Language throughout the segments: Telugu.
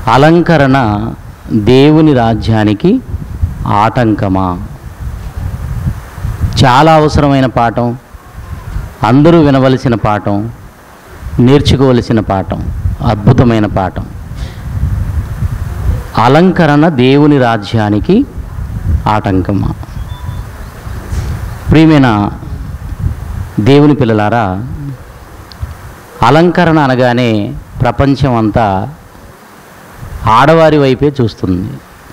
అలంకరణ దేవుని రాజ్యానికి ఆటంకమా చాలా అవసరమైన పాఠం అందరూ వినవలసిన పాఠం నేర్చుకోవలసిన పాఠం అద్భుతమైన పాఠం అలంకరణ దేవుని రాజ్యానికి ఆటంకమా ప్రియమైన దేవుని పిల్లలారా అలంకరణ అనగానే ప్రపంచం అంతా ఆడవారి వైపే చూస్తుంది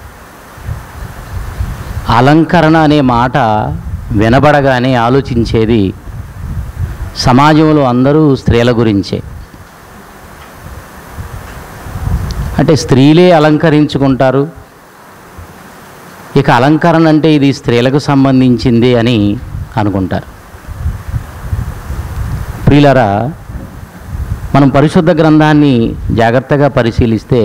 అలంకరణ అనే మాట వినబడగానే ఆలోచించేది సమాజంలో అందరూ స్త్రీల గురించే అంటే స్త్రీలే అలంకరించుకుంటారు ఇక అలంకరణ అంటే ఇది స్త్రీలకు సంబంధించింది అని అనుకుంటారు ప్రియులరా మనం పరిశుద్ధ గ్రంథాన్ని జాగ్రత్తగా పరిశీలిస్తే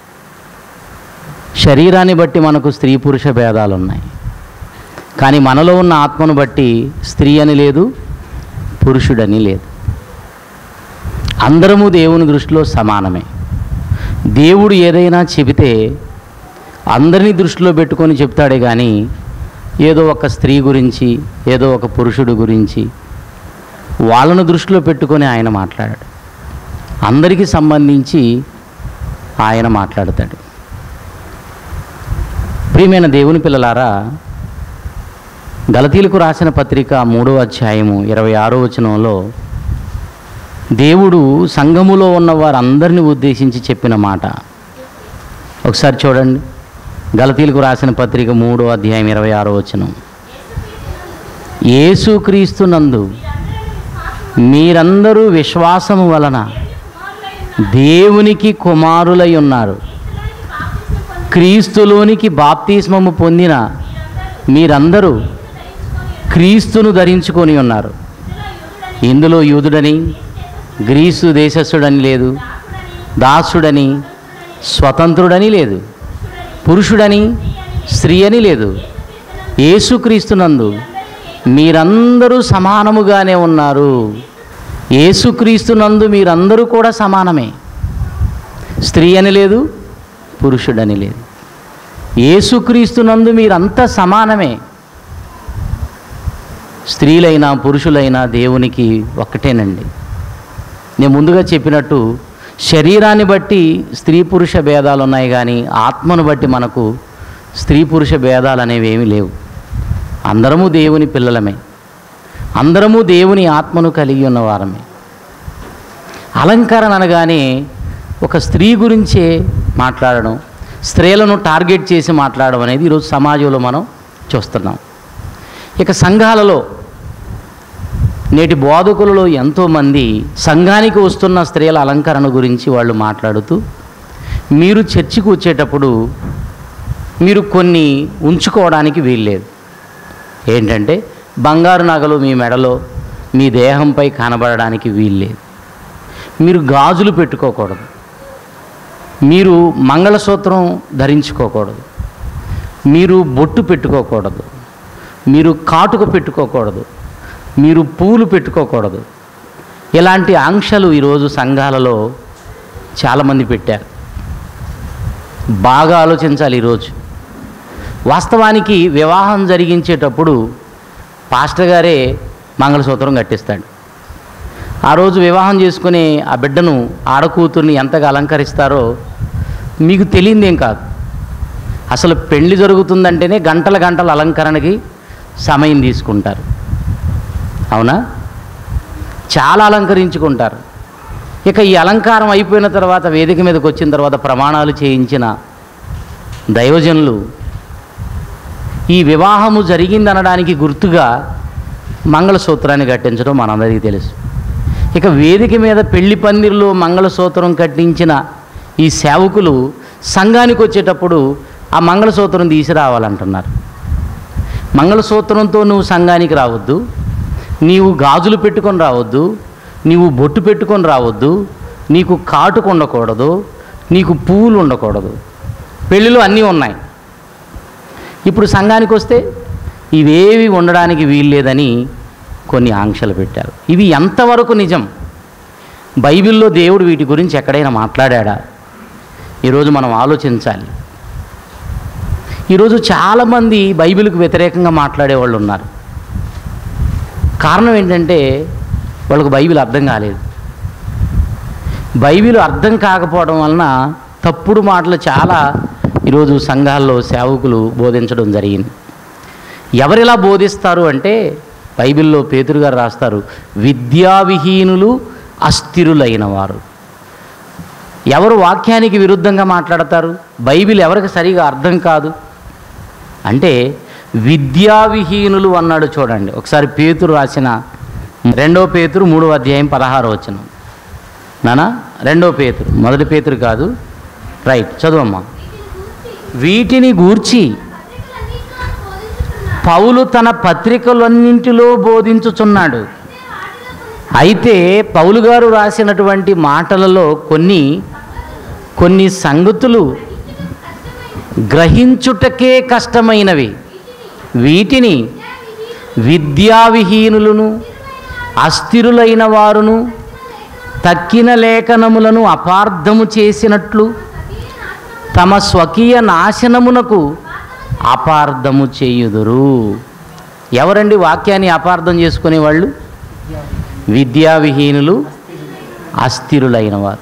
శరీరాన్ని బట్టి మనకు స్త్రీ పురుష భేదాలు ఉన్నాయి కానీ మనలో ఉన్న ఆత్మను బట్టి స్త్రీ అని లేదు పురుషుడని లేదు అందరము దేవుని దృష్టిలో సమానమే దేవుడు ఏదైనా చెబితే అందరినీ దృష్టిలో పెట్టుకొని చెప్తాడే కానీ ఏదో ఒక స్త్రీ గురించి ఏదో ఒక పురుషుడు గురించి వాళ్ళను దృష్టిలో పెట్టుకొని ఆయన మాట్లాడాడు అందరికీ సంబంధించి ఆయన మాట్లాడతాడు ప్రియమైన దేవుని పిల్లలారా గలతీలకు రాసిన పత్రిక మూడో అధ్యాయము ఇరవై ఆరో వచనంలో దేవుడు సంఘములో ఉన్న వారందరిని ఉద్దేశించి చెప్పిన మాట ఒకసారి చూడండి గలతీలకు రాసిన పత్రిక మూడో అధ్యాయం ఇరవై ఆరో వచనం యేసుక్రీస్తునందు మీరందరూ విశ్వాసము వలన దేవునికి కుమారులై ఉన్నారు క్రీస్తులోనికి బాప్తిస్మము పొందిన మీరందరూ క్రీస్తును ధరించుకొని ఉన్నారు ఇందులో యూదుడని గ్రీసు దేశస్థుడని లేదు దాసుడని స్వతంత్రుడని లేదు పురుషుడని స్త్రీ అని లేదు యేసుక్రీస్తునందు మీరందరూ సమానముగానే ఉన్నారు యేసుక్రీస్తునందు మీరందరూ కూడా సమానమే స్త్రీ అని లేదు పురుషుడని లేదు యేసుక్రీస్తునందు మీరంతా సమానమే స్త్రీలైనా పురుషులైనా దేవునికి ఒక్కటేనండి నేను ముందుగా చెప్పినట్టు శరీరాన్ని బట్టి స్త్రీ పురుష భేదాలు ఉన్నాయి కానీ ఆత్మను బట్టి మనకు స్త్రీ పురుష భేదాలు అనేవి ఏమీ లేవు అందరము దేవుని పిల్లలమే అందరము దేవుని ఆత్మను కలిగి ఉన్నవారమే అలంకరణ అనగానే ఒక స్త్రీ గురించే మాట్లాడడం స్త్రీలను టార్గెట్ చేసి మాట్లాడడం అనేది ఈరోజు సమాజంలో మనం చూస్తున్నాం ఇక సంఘాలలో నేటి బోధకులలో ఎంతోమంది సంఘానికి వస్తున్న స్త్రీల అలంకరణ గురించి వాళ్ళు మాట్లాడుతూ మీరు చర్చికి వచ్చేటప్పుడు మీరు కొన్ని ఉంచుకోవడానికి వీల్లేదు ఏంటంటే బంగారు నగలు మీ మెడలో మీ దేహంపై కనబడడానికి వీల్లేదు మీరు గాజులు పెట్టుకోకూడదు మీరు మంగళసూత్రం ధరించుకోకూడదు మీరు బొట్టు పెట్టుకోకూడదు మీరు కాటుక పెట్టుకోకూడదు మీరు పూలు పెట్టుకోకూడదు ఇలాంటి ఆంక్షలు ఈరోజు సంఘాలలో చాలామంది పెట్టారు బాగా ఆలోచించాలి ఈరోజు వాస్తవానికి వివాహం జరిగించేటప్పుడు పాస్టర్ గారే మంగళసూత్రం కట్టిస్తాడు ఆ రోజు వివాహం చేసుకునే ఆ బిడ్డను ఆడకూతుర్ని ఎంతగా అలంకరిస్తారో మీకు తెలియందేం కాదు అసలు పెళ్లి జరుగుతుందంటేనే గంటల గంటల అలంకరణకి సమయం తీసుకుంటారు అవునా చాలా అలంకరించుకుంటారు ఇక ఈ అలంకారం అయిపోయిన తర్వాత వేదిక మీదకి వచ్చిన తర్వాత ప్రమాణాలు చేయించిన దైవజనులు ఈ వివాహము జరిగిందనడానికి గుర్తుగా మంగళసూత్రాన్ని కట్టించడం మనందరికీ తెలుసు ఇక వేదిక మీద పెళ్లి పందిరిలో మంగళసూత్రం కట్టించిన ఈ సేవకులు సంఘానికి వచ్చేటప్పుడు ఆ మంగళసూత్రం తీసుకురావాలంటున్నారు మంగళసూత్రంతో నువ్వు సంఘానికి రావద్దు నీవు గాజులు పెట్టుకొని రావద్దు నీవు బొట్టు పెట్టుకొని రావద్దు నీకు కాటుకు ఉండకూడదు నీకు పువ్వులు ఉండకూడదు పెళ్ళిలో అన్నీ ఉన్నాయి ఇప్పుడు సంఘానికి వస్తే ఇవేవి ఉండడానికి వీల్లేదని కొన్ని ఆంక్షలు పెట్టారు ఇవి ఎంతవరకు నిజం బైబిల్లో దేవుడు వీటి గురించి ఎక్కడైనా మాట్లాడా ఈరోజు మనం ఆలోచించాలి ఈరోజు చాలామంది బైబిల్కి వ్యతిరేకంగా మాట్లాడే వాళ్ళు ఉన్నారు కారణం ఏంటంటే వాళ్ళకు బైబిల్ అర్థం కాలేదు బైబిల్ అర్థం కాకపోవడం వలన తప్పుడు మాటలు చాలా ఈరోజు సంఘాల్లో సేవకులు బోధించడం జరిగింది ఎవరిలా బోధిస్తారు అంటే బైబిల్లో పేతురు గారు రాస్తారు విద్యావిహీనులు అస్థిరులైన వారు ఎవరు వాక్యానికి విరుద్ధంగా మాట్లాడతారు బైబిల్ ఎవరికి సరిగా అర్థం కాదు అంటే విద్యావిహీనులు అన్నాడు చూడండి ఒకసారి పేతురు రాసిన రెండో పేతురు మూడో అధ్యాయం పదహారు వచ్చిన నానా రెండో పేతురు మొదటి పేతురు కాదు రైట్ చదువమ్మా వీటిని గూర్చి పౌలు తన పత్రికలన్నింటిలో బోధించుచున్నాడు అయితే పౌలు గారు రాసినటువంటి మాటలలో కొన్ని కొన్ని సంగతులు గ్రహించుటకే కష్టమైనవి వీటిని విద్యావిహీనులను అస్థిరులైన వారును తక్కిన లేఖనములను అపార్థము చేసినట్లు తమ స్వకీయ నాశనమునకు అపార్థము చేయుదురు ఎవరండి వాక్యాన్ని అపార్థం చేసుకునే వాళ్ళు విద్యావిహీనులు అస్థిరులైన వారు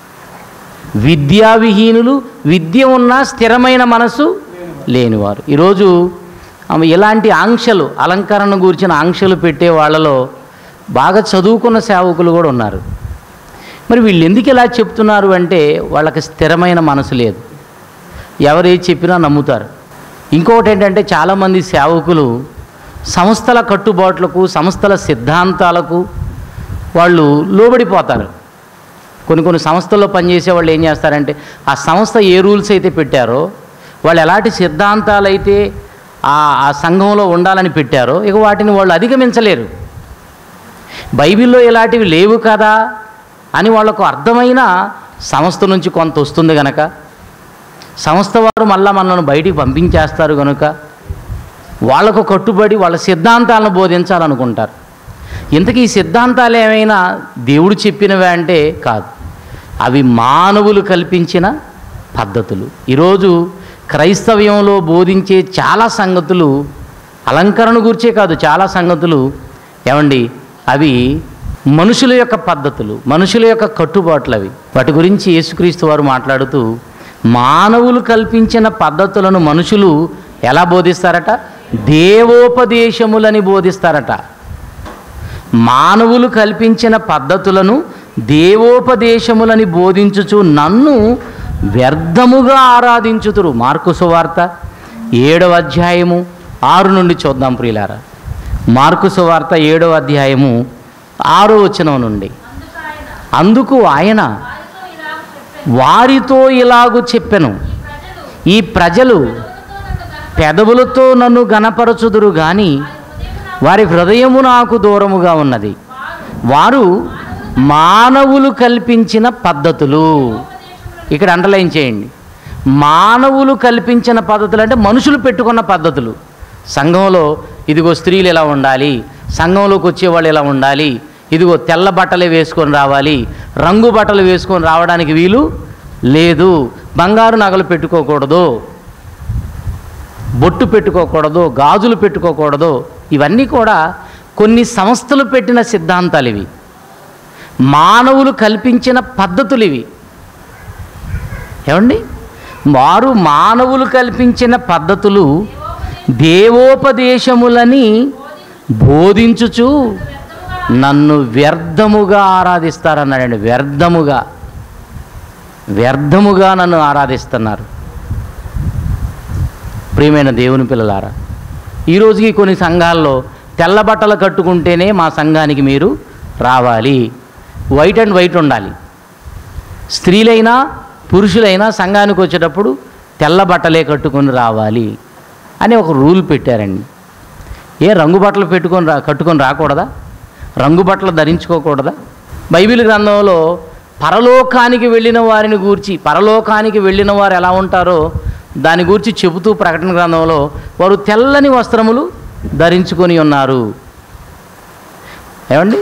విద్యావిహీనులు విద్య ఉన్న స్థిరమైన మనసు లేనివారు ఈరోజు ఆమె ఇలాంటి ఆంక్షలు అలంకరణ గురించిన ఆంక్షలు పెట్టే వాళ్ళలో బాగా చదువుకున్న సేవకులు కూడా ఉన్నారు మరి వీళ్ళు ఎందుకు ఇలా చెప్తున్నారు అంటే వాళ్ళకి స్థిరమైన మనసు లేదు ఎవరేది చెప్పినా నమ్ముతారు ఇంకొకటి ఏంటంటే చాలామంది సేవకులు సంస్థల కట్టుబాట్లకు సంస్థల సిద్ధాంతాలకు వాళ్ళు లోబడిపోతారు కొన్ని కొన్ని సంస్థల్లో పనిచేసే వాళ్ళు ఏం చేస్తారంటే ఆ సంస్థ ఏ రూల్స్ అయితే పెట్టారో వాళ్ళు ఎలాంటి సిద్ధాంతాలు అయితే ఆ ఆ సంఘంలో ఉండాలని పెట్టారో ఇక వాటిని వాళ్ళు అధిగమించలేరు బైబిల్లో ఇలాంటివి లేవు కదా అని వాళ్ళకు అర్థమైన సంస్థ నుంచి కొంత వస్తుంది గనక సంస్థ వారు మళ్ళా మనల్ని బయటికి పంపించేస్తారు కనుక వాళ్ళకు కట్టుబడి వాళ్ళ సిద్ధాంతాలను బోధించాలనుకుంటారు ఇంతకీ ఈ సిద్ధాంతాలు ఏమైనా దేవుడు చెప్పినవే అంటే కాదు అవి మానవులు కల్పించిన పద్ధతులు ఈరోజు క్రైస్తవ్యంలో బోధించే చాలా సంగతులు అలంకరణ గురించే కాదు చాలా సంగతులు ఏమండి అవి మనుషుల యొక్క పద్ధతులు మనుషుల యొక్క కట్టుబాట్లు అవి వాటి గురించి యేసుక్రీస్తు వారు మాట్లాడుతూ మానవులు కల్పించిన పద్ధతులను మనుషులు ఎలా బోధిస్తారట దేవోపదేశములని బోధిస్తారట మానవులు కల్పించిన పద్ధతులను దేవోపదేశములని బోధించుచు నన్ను వ్యర్థముగా ఆరాధించుతురు మార్కు సువార్త ఏడవ అధ్యాయము ఆరు నుండి చూద్దాం ప్రియులారా మార్కు సువార్త ఏడవ అధ్యాయము ఆరో వచనం నుండి అందుకు ఆయన వారితో ఇలాగు చెప్పెను ఈ ప్రజలు పెదవులతో నన్ను గనపరచుదురు గాని వారి హృదయము నాకు దూరముగా ఉన్నది వారు మానవులు కల్పించిన పద్ధతులు ఇక్కడ అండర్లైన్ చేయండి మానవులు కల్పించిన పద్ధతులు అంటే మనుషులు పెట్టుకున్న పద్ధతులు సంఘంలో ఇదిగో స్త్రీలు ఎలా ఉండాలి సంఘంలోకి వచ్చేవాళ్ళు ఎలా ఉండాలి ఇదిగో తెల్ల బట్టలే వేసుకొని రావాలి రంగు బట్టలు వేసుకొని రావడానికి వీలు లేదు బంగారు నగలు పెట్టుకోకూడదు బొట్టు పెట్టుకోకూడదు గాజులు పెట్టుకోకూడదు ఇవన్నీ కూడా కొన్ని సంస్థలు పెట్టిన సిద్ధాంతాలు ఇవి మానవులు కల్పించిన పద్ధతులు ఇవి ఏమండి వారు మానవులు కల్పించిన పద్ధతులు దేవోపదేశములని బోధించుచు నన్ను వ్యర్థముగా ఆరాధిస్తారన్నాడండి వ్యర్థముగా వ్యర్థముగా నన్ను ఆరాధిస్తున్నారు ప్రియమైన దేవుని పిల్లలారా ఈ రోజుకి కొన్ని సంఘాల్లో తెల్ల బట్టలు కట్టుకుంటేనే మా సంఘానికి మీరు రావాలి వైట్ అండ్ వైట్ ఉండాలి స్త్రీలైనా పురుషులైనా సంఘానికి వచ్చేటప్పుడు తెల్ల బట్టలే కట్టుకొని రావాలి అని ఒక రూల్ పెట్టారండి ఏ రంగు బట్టలు పెట్టుకొని రా కట్టుకొని రాకూడదా రంగు బట్టలు ధరించుకోకూడదా బైబిల్ గ్రంథంలో పరలోకానికి వెళ్ళిన వారిని గూర్చి పరలోకానికి వెళ్ళిన వారు ఎలా ఉంటారో దాని గురించి చెబుతూ ప్రకటన గ్రంథంలో వారు తెల్లని వస్త్రములు ధరించుకొని ఉన్నారు ఏమండి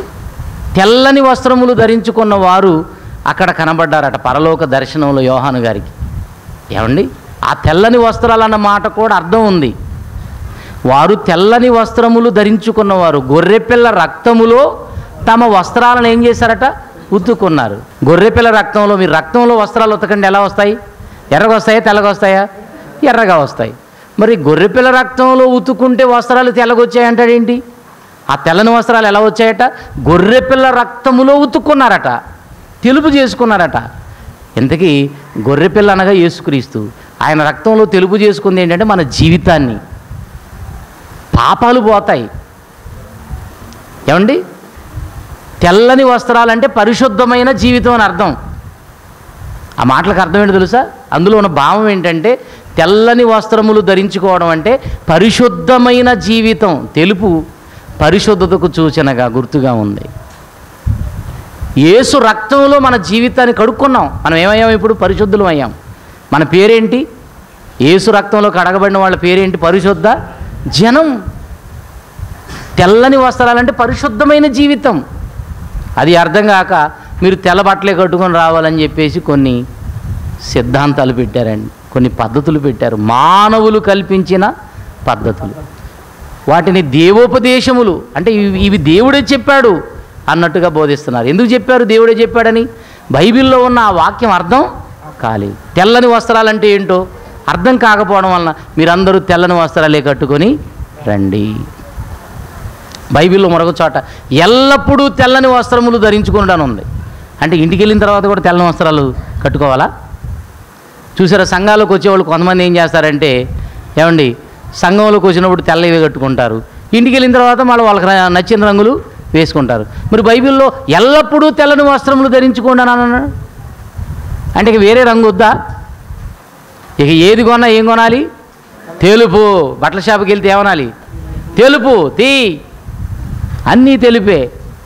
తెల్లని వస్త్రములు ధరించుకున్న వారు అక్కడ కనబడ్డారట పరలోక దర్శనంలో యోహాను గారికి ఏమండి ఆ తెల్లని వస్త్రాలు అన్న మాట కూడా అర్థం ఉంది వారు తెల్లని వస్త్రములు ధరించుకున్నవారు గొర్రెపిల్ల రక్తములో తమ వస్త్రాలను ఏం చేశారట ఉతుక్కున్నారు గొర్రెపిల్ల రక్తంలో మీరు రక్తంలో వస్త్రాలు ఉతకండి ఎలా వస్తాయి ఎర్రగా వస్తాయా తెల్లగా వస్తాయా ఎర్రగా వస్తాయి మరి గొర్రెపిల్ల రక్తంలో ఉతుక్కుంటే వస్త్రాలు తెల్లగొచ్చాయంటాడేంటి ఆ తెల్లని వస్త్రాలు ఎలా వచ్చాయట గొర్రెపిల్ల రక్తములో ఉతుక్కున్నారట తెలుపు చేసుకున్నారట ఇంతకీ గొర్రెపిల్ల అనగా యేసుక్రీస్తు ఆయన రక్తంలో తెలుపు చేసుకుంది ఏంటంటే మన జీవితాన్ని పాపాలు పోతాయి ఏమండి తెల్లని వస్త్రాలంటే పరిశుద్ధమైన జీవితం అని అర్థం ఆ మాటలకు అర్థం ఏంటో తెలుసా అందులో ఉన్న భావం ఏంటంటే తెల్లని వస్త్రములు ధరించుకోవడం అంటే పరిశుద్ధమైన జీవితం తెలుపు పరిశుద్ధతకు సూచనగా గుర్తుగా ఉంది యేసు రక్తంలో మన జీవితాన్ని కడుక్కున్నాం మనం ఏమయ్యాం ఇప్పుడు పరిశుద్ధులం అయ్యాం మన పేరేంటి యేసు రక్తంలో కడగబడిన వాళ్ళ పేరేంటి పరిశుద్ధ జనం తెల్లని వస్త్రాలంటే పరిశుద్ధమైన జీవితం అది అర్థం కాక మీరు తెల్ల బట్టలే కట్టుకొని రావాలని చెప్పేసి కొన్ని సిద్ధాంతాలు పెట్టారండి కొన్ని పద్ధతులు పెట్టారు మానవులు కల్పించిన పద్ధతులు వాటిని దేవోపదేశములు అంటే ఇవి ఇవి దేవుడే చెప్పాడు అన్నట్టుగా బోధిస్తున్నారు ఎందుకు చెప్పారు దేవుడే చెప్పాడని బైబిల్లో ఉన్న ఆ వాక్యం అర్థం కాలేదు తెల్లని వస్త్రాలంటే ఏంటో అర్థం కాకపోవడం వలన మీరందరూ తెల్లని వస్త్రాలే కట్టుకొని రండి బైబిల్లో మరొక చోట ఎల్లప్పుడూ తెల్లని వస్త్రములు ధరించుకుంటాను ఉంది అంటే ఇంటికి వెళ్ళిన తర్వాత కూడా తెల్లని వస్త్రాలు కట్టుకోవాలా చూసారా సంఘాలకు వచ్చేవాళ్ళు కొంతమంది ఏం చేస్తారంటే ఏమండి సంఘంలోకి వచ్చినప్పుడు తెల్లవి కట్టుకుంటారు ఇంటికి వెళ్ళిన తర్వాత మళ్ళీ వాళ్ళకి ర- నచ్చిన రంగులు వేసుకుంటారు మరి బైబిల్లో ఎల్లప్పుడూ తెల్లని వస్త్రములు ధరించుకోండి అని అన్నాడు అంటే ఇక వేరే రంగు వద్దా ఇక ఏది కొన్నా ఏం కొనాలి తెలుపు బట్టల షాపుకి వెళ్తే ఏమనాలి తెలుపు తీ అన్నీ తెలుపే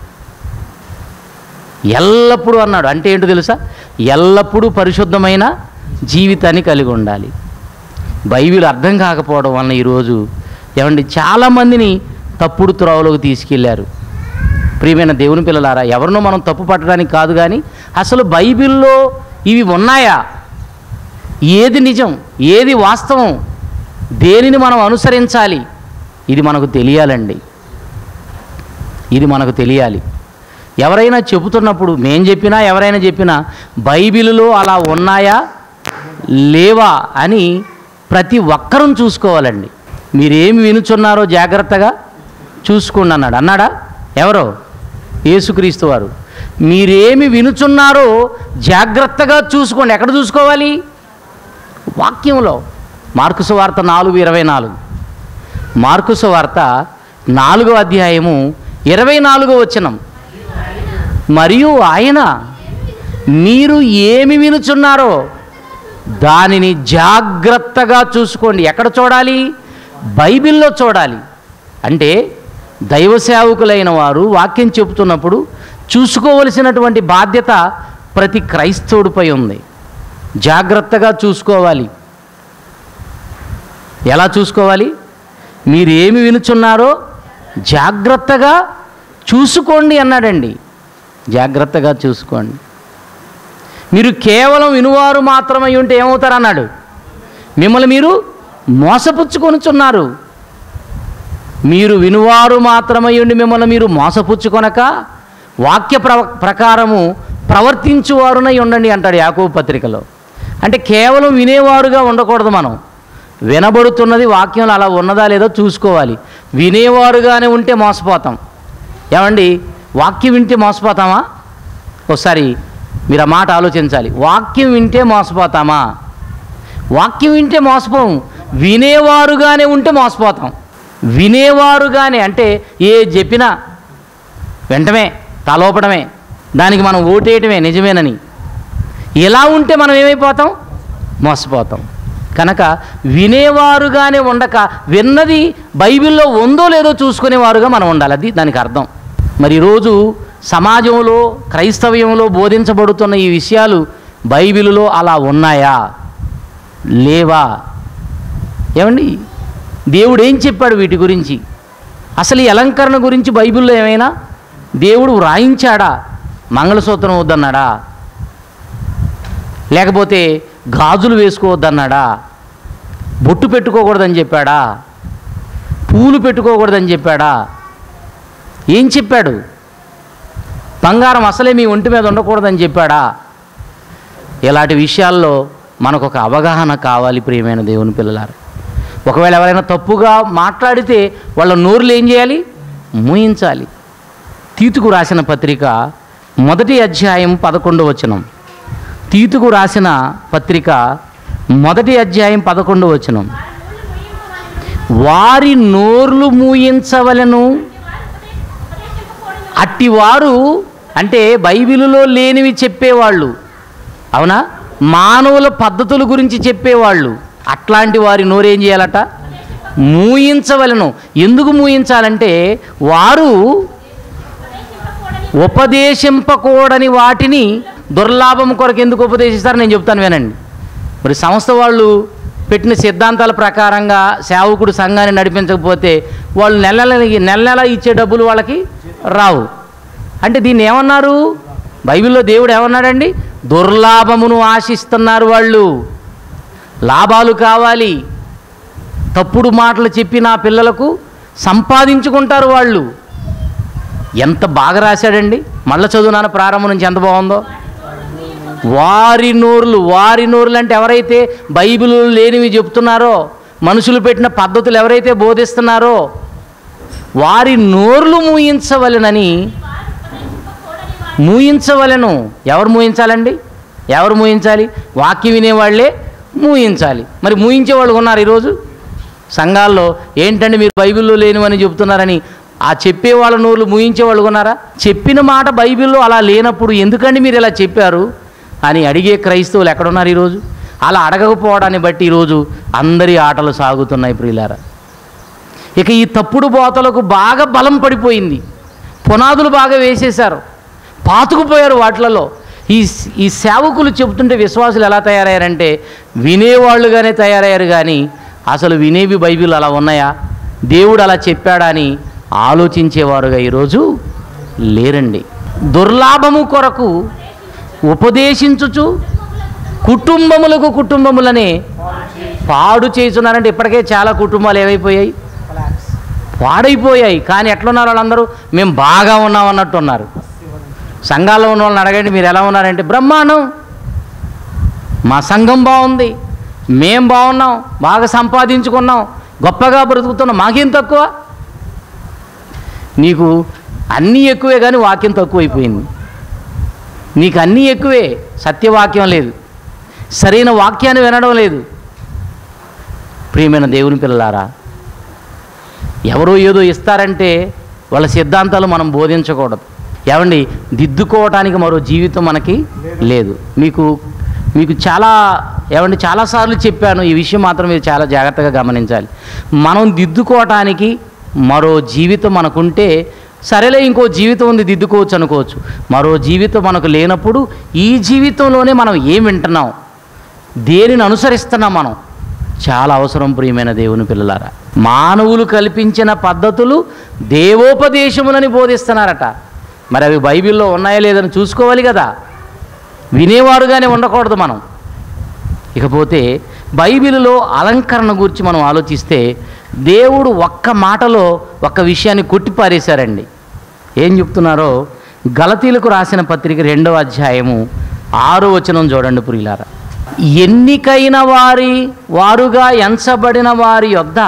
ఎల్లప్పుడూ అన్నాడు అంటే ఏంటో తెలుసా ఎల్లప్పుడూ పరిశుద్ధమైన జీవితాన్ని కలిగి ఉండాలి బైబిల్ అర్థం కాకపోవడం వలన ఈరోజు ఏమండి చాలామందిని తప్పుడు త్రోవలోకి తీసుకెళ్లారు ప్రియమైన దేవుని పిల్లలారా ఎవరినో మనం తప్పు పట్టడానికి కాదు కానీ అసలు బైబిల్లో ఇవి ఉన్నాయా ఏది నిజం ఏది వాస్తవం దేనిని మనం అనుసరించాలి ఇది మనకు తెలియాలండి ఇది మనకు తెలియాలి ఎవరైనా చెబుతున్నప్పుడు మేం చెప్పినా ఎవరైనా చెప్పినా బైబిలులో అలా ఉన్నాయా లేవా అని ప్రతి ఒక్కరూ చూసుకోవాలండి మీరేమి వినుచున్నారో జాగ్రత్తగా చూసుకోండి అన్నాడు అన్నాడా ఎవరో యేసుక్రీస్తు వారు మీరేమి వినుచున్నారో జాగ్రత్తగా చూసుకోండి ఎక్కడ చూసుకోవాలి వాక్యంలో మార్కుసు వార్త నాలుగు ఇరవై నాలుగు మార్కుసు వార్త నాలుగో అధ్యాయము ఇరవై నాలుగో వచనం మరియు ఆయన మీరు ఏమి వినుచున్నారో దానిని జాగ్రత్తగా చూసుకోండి ఎక్కడ చూడాలి బైబిల్లో చూడాలి అంటే దైవ సేవకులైన వారు వాక్యం చెబుతున్నప్పుడు చూసుకోవలసినటువంటి బాధ్యత ప్రతి క్రైస్తవుడిపై ఉంది జాగ్రత్తగా చూసుకోవాలి ఎలా చూసుకోవాలి మీరు ఏమి వినుచున్నారో జాగ్రత్తగా చూసుకోండి అన్నాడండి జాగ్రత్తగా చూసుకోండి మీరు కేవలం వినువారు మాత్రమై ఉంటే ఏమవుతారు అన్నాడు మిమ్మల్ని మీరు మోసపుచ్చుకొనుచున్నారు మీరు వినువారు మాత్రమై ఉండి మిమ్మల్ని మీరు మోసపుచ్చుకొనక వాక్య ప్ర ప్రకారము ప్రవర్తించువారునై ఉండండి అంటాడు యాకోబు పత్రికలో అంటే కేవలం వినేవారుగా ఉండకూడదు మనం వినబడుతున్నది వాక్యంలో అలా ఉన్నదా లేదో చూసుకోవాలి వినేవారుగానే ఉంటే మోసపోతాం ఏమండి వాక్యం వింటే మోసపోతామా ఒకసారి మీరు ఆ మాట ఆలోచించాలి వాక్యం వింటే మోసపోతామా వాక్యం వింటే మోసపోం వినేవారుగానే ఉంటే మోసపోతాం వినేవారుగానే అంటే ఏ చెప్పినా వెంటనే తలోపడమే దానికి మనం ఓటేయటమే నిజమేనని ఇలా ఉంటే మనం ఏమైపోతాం మోసపోతాం కనుక వినేవారుగానే ఉండక విన్నది బైబిల్లో ఉందో లేదో చూసుకునేవారుగా మనం ఉండాలి అది దానికి అర్థం మరి ఈరోజు సమాజంలో క్రైస్తవ్యంలో బోధించబడుతున్న ఈ విషయాలు బైబిలులో అలా ఉన్నాయా లేవా ఏమండి దేవుడు ఏం చెప్పాడు వీటి గురించి అసలు ఈ అలంకరణ గురించి బైబిల్లో ఏమైనా దేవుడు వ్రాయించాడా మంగళసూత్రం వద్దన్నాడా లేకపోతే గాజులు వేసుకోవద్దన్నాడా బొట్టు పెట్టుకోకూడదని చెప్పాడా పూలు పెట్టుకోకూడదని చెప్పాడా ఏం చెప్పాడు బంగారం అసలే మీ ఒంటి మీద ఉండకూడదని చెప్పాడా ఇలాంటి విషయాల్లో మనకు ఒక అవగాహన కావాలి ప్రియమైన దేవుని పిల్లలారు ఒకవేళ ఎవరైనా తప్పుగా మాట్లాడితే వాళ్ళ నోరులు ఏం చేయాలి మూయించాలి తీతుకు రాసిన పత్రిక మొదటి అధ్యాయం పదకొండు వచనం తీతుకు రాసిన పత్రిక మొదటి అధ్యాయం పదకొండు వచనం వారి నోర్లు మూయించవలను అట్టివారు అంటే బైబిలులో లేనివి చెప్పేవాళ్ళు అవునా మానవుల పద్ధతుల గురించి చెప్పేవాళ్ళు అట్లాంటి వారి నోరేం చేయాలట మూయించవలను ఎందుకు మూయించాలంటే వారు ఉపదేశింపకూడని వాటిని దుర్లాభం కొరకు ఎందుకు ఉపదేశిస్తారో నేను చెప్తాను వినండి మరి సంస్థ వాళ్ళు పెట్టిన సిద్ధాంతాల ప్రకారంగా సేవకుడు సంఘాన్ని నడిపించకపోతే వాళ్ళు నెల నెల నెల నెల ఇచ్చే డబ్బులు వాళ్ళకి రావు అంటే దీన్ని ఏమన్నారు బైబిల్లో దేవుడు ఏమన్నాడండి దుర్లాభమును ఆశిస్తున్నారు వాళ్ళు లాభాలు కావాలి తప్పుడు మాటలు చెప్పి నా పిల్లలకు సంపాదించుకుంటారు వాళ్ళు ఎంత బాగా రాశాడండి మళ్ళీ చదువునాను ప్రారంభం నుంచి ఎంత బాగుందో వారి నోరులు వారి నోరులు అంటే ఎవరైతే బైబిల్ లేనివి చెప్తున్నారో మనుషులు పెట్టిన పద్ధతులు ఎవరైతే బోధిస్తున్నారో వారి నోర్లు మూయించవలెనని మూయించవలెను ఎవరు మూయించాలండి ఎవరు మూయించాలి వాక్యం వినేవాళ్ళే మూయించాలి మరి మూయించే వాళ్ళు ఉన్నారు ఈరోజు సంఘాల్లో ఏంటంటే మీరు బైబిల్లో లేనివని చెప్తున్నారని ఆ చెప్పే వాళ్ళ నోర్లు మూయించే వాళ్ళు ఉన్నారా చెప్పిన మాట బైబిల్లో అలా లేనప్పుడు ఎందుకండి మీరు ఇలా చెప్పారు అని అడిగే క్రైస్తవులు ఎక్కడున్నారు ఈరోజు అలా అడగకపోవడాన్ని బట్టి ఈరోజు అందరి ఆటలు సాగుతున్నాయి ప్రియులారా ఇక ఈ తప్పుడు బోతలకు బాగా బలం పడిపోయింది పునాదులు బాగా వేసేశారు పాతుకుపోయారు వాటిలలో ఈ ఈ సేవకులు చెబుతుంటే విశ్వాసులు ఎలా తయారయ్యారంటే వినేవాళ్ళుగానే తయారయ్యారు కానీ అసలు వినేవి బైబిల్ అలా ఉన్నాయా దేవుడు అలా చెప్పాడా అని ఆలోచించేవారుగా ఈరోజు లేరండి దుర్లాభము కొరకు ఉపదేశించుచు కుటుంబములకు కుటుంబములనే పాడు చేస్తున్నారంటే ఇప్పటికే చాలా కుటుంబాలు ఏమైపోయాయి పాడైపోయాయి కానీ ఎట్లున్నారు వాళ్ళందరూ మేము బాగా ఉన్నాం అన్నట్టు ఉన్నారు సంఘాల్లో ఉన్న వాళ్ళని అడగండి మీరు ఎలా ఉన్నారంటే బ్రహ్మాండం మా సంఘం బాగుంది మేం బాగున్నాం బాగా సంపాదించుకున్నాం గొప్పగా బ్రతుకుతున్నాం మాకేం తక్కువ నీకు అన్నీ ఎక్కువే కానీ వాక్యం తక్కువైపోయింది నీకు అన్నీ ఎక్కువే సత్యవాక్యం లేదు సరైన వాక్యాన్ని వినడం లేదు ప్రియమైన దేవుని పిల్లలారా ఎవరో ఏదో ఇస్తారంటే వాళ్ళ సిద్ధాంతాలు మనం బోధించకూడదు ఏమండి దిద్దుకోవటానికి మరో జీవితం మనకి లేదు మీకు మీకు చాలా ఏమండి చాలాసార్లు చెప్పాను ఈ విషయం మాత్రం మీరు చాలా జాగ్రత్తగా గమనించాలి మనం దిద్దుకోవటానికి మరో జీవితం మనకుంటే సరేలే ఇంకో జీవితం ఉంది దిద్దుకోవచ్చు అనుకోవచ్చు మరో జీవితం మనకు లేనప్పుడు ఈ జీవితంలోనే మనం ఏం వింటున్నాం దేనిని అనుసరిస్తున్నాం మనం చాలా అవసరం ప్రియమైన దేవుని పిల్లలారా మానవులు కల్పించిన పద్ధతులు దేవోపదేశములని బోధిస్తున్నారట మరి అవి బైబిల్లో ఉన్నాయా లేదని చూసుకోవాలి కదా వినేవారుగానే ఉండకూడదు మనం ఇకపోతే బైబిల్లో అలంకరణ గురించి మనం ఆలోచిస్తే దేవుడు ఒక్క మాటలో ఒక్క విషయాన్ని కొట్టిపారేశారండి ఏం చెప్తున్నారో గలతీలకు రాసిన పత్రిక రెండవ అధ్యాయము ఆరో వచనం చూడండి పురిలారా ఎన్నికైన వారి వారుగా ఎంచబడిన వారి యొద్ద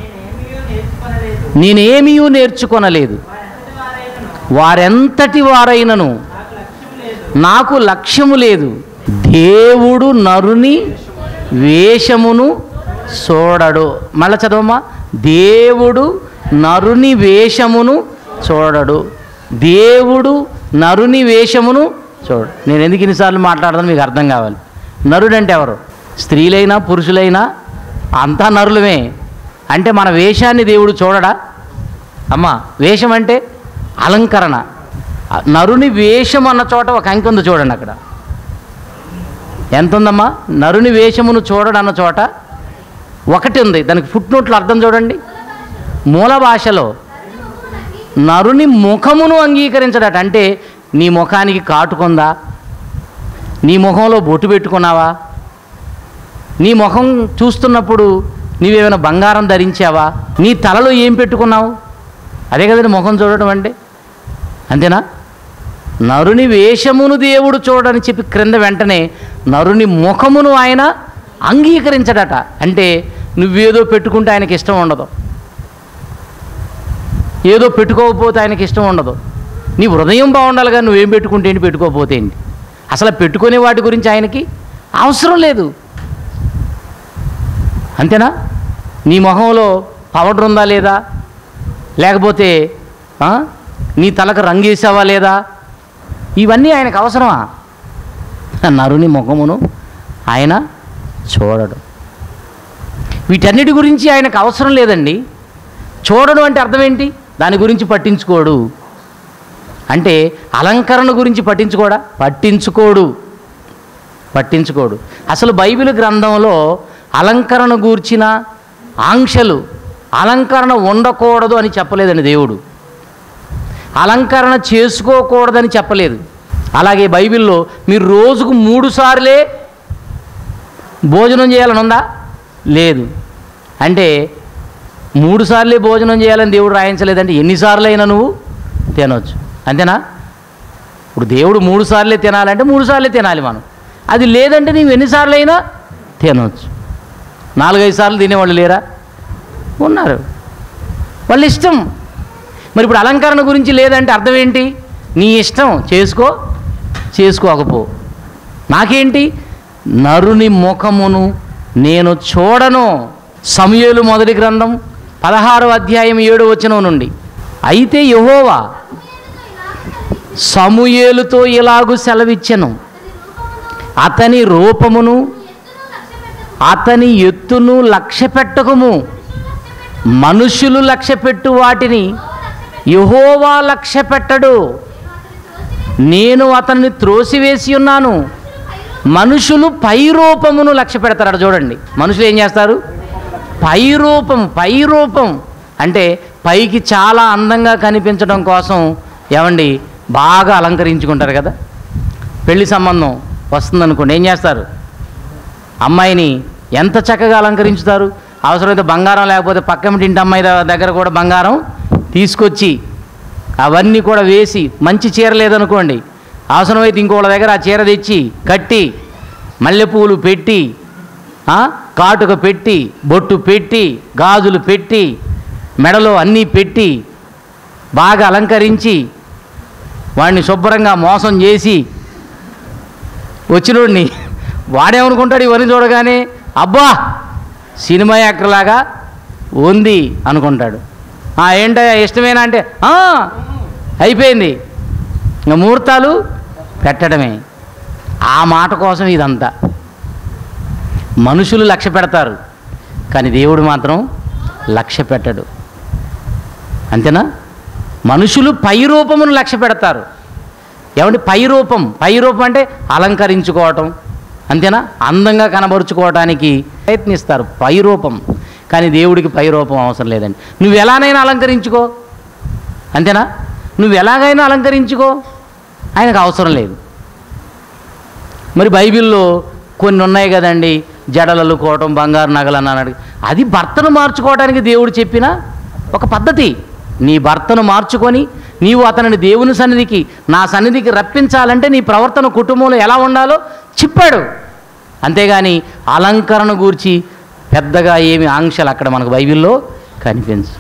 నేనేమీ నేర్చుకొనలేదు వారెంతటి వారైనను నాకు లక్ష్యము లేదు దేవుడు నరుని వేషమును చూడడు మళ్ళా చదవమ్మా దేవుడు నరుని వేషమును చూడడు దేవుడు నరుని వేషమును చూడు నేను ఎందుకు ఇన్నిసార్లు మాట్లాడదాను మీకు అర్థం కావాలి నరుడు అంటే ఎవరు స్త్రీలైనా పురుషులైనా అంతా నరులమే అంటే మన వేషాన్ని దేవుడు చూడడా అమ్మా వేషం అంటే అలంకరణ ఆ నరుని వేషం అన్న చోట ఒక అంకె ఉంది చూడండి అక్కడ ఎంత ఉందమ్మా నరుని వేషమును చూడడం అన్న చోట ఒకటి ఉంది దానికి ఫుట్ నోట్లు అర్థం చూడండి మూల భాషలో నరుని ముఖమును అంగీకరించడట అంటే నీ ముఖానికి కాటుకుందా నీ ముఖంలో బొట్టు పెట్టుకున్నావా నీ ముఖం చూస్తున్నప్పుడు నీవేమైనా బంగారం ధరించావా నీ తలలో ఏం పెట్టుకున్నావు అదే కదండి ముఖం చూడటం అంటే అంతేనా నరుని వేషమును దేవుడు చూడని చెప్పి క్రింద వెంటనే నరుని ముఖమును ఆయన అంగీకరించడట అంటే నువ్వేదో పెట్టుకుంటే ఆయనకి ఇష్టం ఉండదు ఏదో పెట్టుకోకపోతే ఆయనకి ఇష్టం ఉండదు నీ హృదయం బాగుండాలి కానీ నువ్వేం పెట్టుకుంటే ఏంటి పెట్టుకోకపోతే ఏంటి అసలు ఆ పెట్టుకునే వాటి గురించి ఆయనకి అవసరం లేదు అంతేనా నీ మొహంలో పౌడర్ ఉందా లేదా లేకపోతే ఆ, నీ తలకు రంగు వేసావా లేదా ఇవన్నీ ఆయనకు అవసరమా నరుని ముఖమును ఆయన చూడడు వీటన్నిటి గురించి ఆయనకు అవసరం లేదండి చూడడం అంటే అర్థం ఏంటి దాని గురించి పట్టించుకోడు అంటే అలంకరణ గురించి పట్టించుకోడా పట్టించుకోడు పట్టించుకోడు అసలు బైబిల్ గ్రంథంలో అలంకరణ గూర్చిన ఆంక్షలు అలంకరణ ఉండకూడదు అని చెప్పలేదండి దేవుడు అలంకరణ చేసుకోకూడదని చెప్పలేదు అలాగే బైబిల్లో మీరు రోజుకు మూడు సార్లే భోజనం చేయాలని ఉందా లేదు అంటే మూడు సార్లే భోజనం చేయాలని దేవుడు రాయించలేదంటే ఎన్నిసార్లు అయినా నువ్వు తినవచ్చు అంతేనా ఇప్పుడు దేవుడు మూడు సార్లే తినాలంటే మూడు సార్లే తినాలి మనం అది లేదంటే నువ్వు ఎన్నిసార్లు అయినా తినవచ్చు నాలుగైదు సార్లు తినేవాళ్ళు లేరా ఉన్నారు వాళ్ళ ఇష్టం మరి ఇప్పుడు అలంకరణ గురించి లేదంటే అర్థం ఏంటి నీ ఇష్టం చేసుకో చేసుకోకపో నాకేంటి నరుని ముఖమును నేను చూడను సమయలు మొదటి గ్రంథం పదహారవ అధ్యాయం ఏడు వచనం నుండి అయితే యహోవా సమూయేలుతో ఇలాగు సెలవిచ్చెను అతని రూపమును అతని ఎత్తును లక్ష్య పెట్టకము మనుషులు లక్ష్య పెట్టు వాటిని యహోవా లక్ష్య పెట్టడు నేను అతన్ని త్రోసివేసి ఉన్నాను మనుషులు పై రూపమును లక్ష్య పెడతారట చూడండి మనుషులు ఏం చేస్తారు పై రూపం పై రూపం అంటే పైకి చాలా అందంగా కనిపించడం కోసం ఏమండి బాగా అలంకరించుకుంటారు కదా పెళ్లి సంబంధం వస్తుందనుకోండి ఏం చేస్తారు అమ్మాయిని ఎంత చక్కగా అలంకరించుతారు అవసరమైతే బంగారం లేకపోతే పక్కమిటి ఇంటి అమ్మాయి ద- దగ్గర కూడా బంగారం తీసుకొచ్చి అవన్నీ కూడా వేసి మంచి చీర లేదనుకోండి అవసరమైతే ఇంకోళ్ళ దగ్గర ఆ చీర తెచ్చి కట్టి మల్లెపూలు పెట్టి ఆ, కాటుక పెట్టి బొట్టు పెట్టి గాజులు పెట్టి మెడలో అన్నీ పెట్టి బాగా అలంకరించి వాడిని శుభ్రంగా మోసం చేసి వచ్చినోడిని వాడేమనుకుంటాడు ఇవన్నీ చూడగానే అబ్బా సినిమా యాక్టర్ లాగా ఉంది అనుకుంటాడు "ఆ, ఏంటయ్యా ఇష్టమేనా అంటే "ఆ, అయిపోయింది ఇంకా ముహూర్తాలు పెట్టడమే ఆ మాట కోసం ఇదంతా మనుషులు లక్ష్య పెడతారు కానీ దేవుడు మాత్రం లక్ష్య పెట్టడు అంతేనా మనుషులు పై రూపమును లక్ష్య పెడతారు ఏమంటే పై రూపం పై రూపం అంటే అలంకరించుకోవటం అంతేనా అందంగా కనబరుచుకోవడానికి ప్రయత్నిస్తారు పై రూపం కానీ దేవుడికి పై రూపం అవసరం లేదండి నువ్వు ఎలానైనా అలంకరించుకో అంతేనా నువ్వు ఎలాగైనా అలంకరించుకో ఆయనకు అవసరం లేదు మరి బైబిల్లో కొన్ని ఉన్నాయి కదండి జడలు అల్లుకోవటం బంగారు నగలు అని అన్నాడు అది భర్తను మార్చుకోవడానికి దేవుడు చెప్పిన ఒక పద్ధతి నీ భర్తను మార్చుకొని నీవు అతనిని దేవుని సన్నిధికి నా సన్నిధికి రప్పించాలంటే నీ ప్రవర్తన కుటుంబంలో ఎలా ఉండాలో చెప్పాడు అంతేగాని అలంకరణ గూర్చి పెద్దగా ఏమి ఆంక్షలు అక్కడ మనకు బైబిల్లో కనిపించు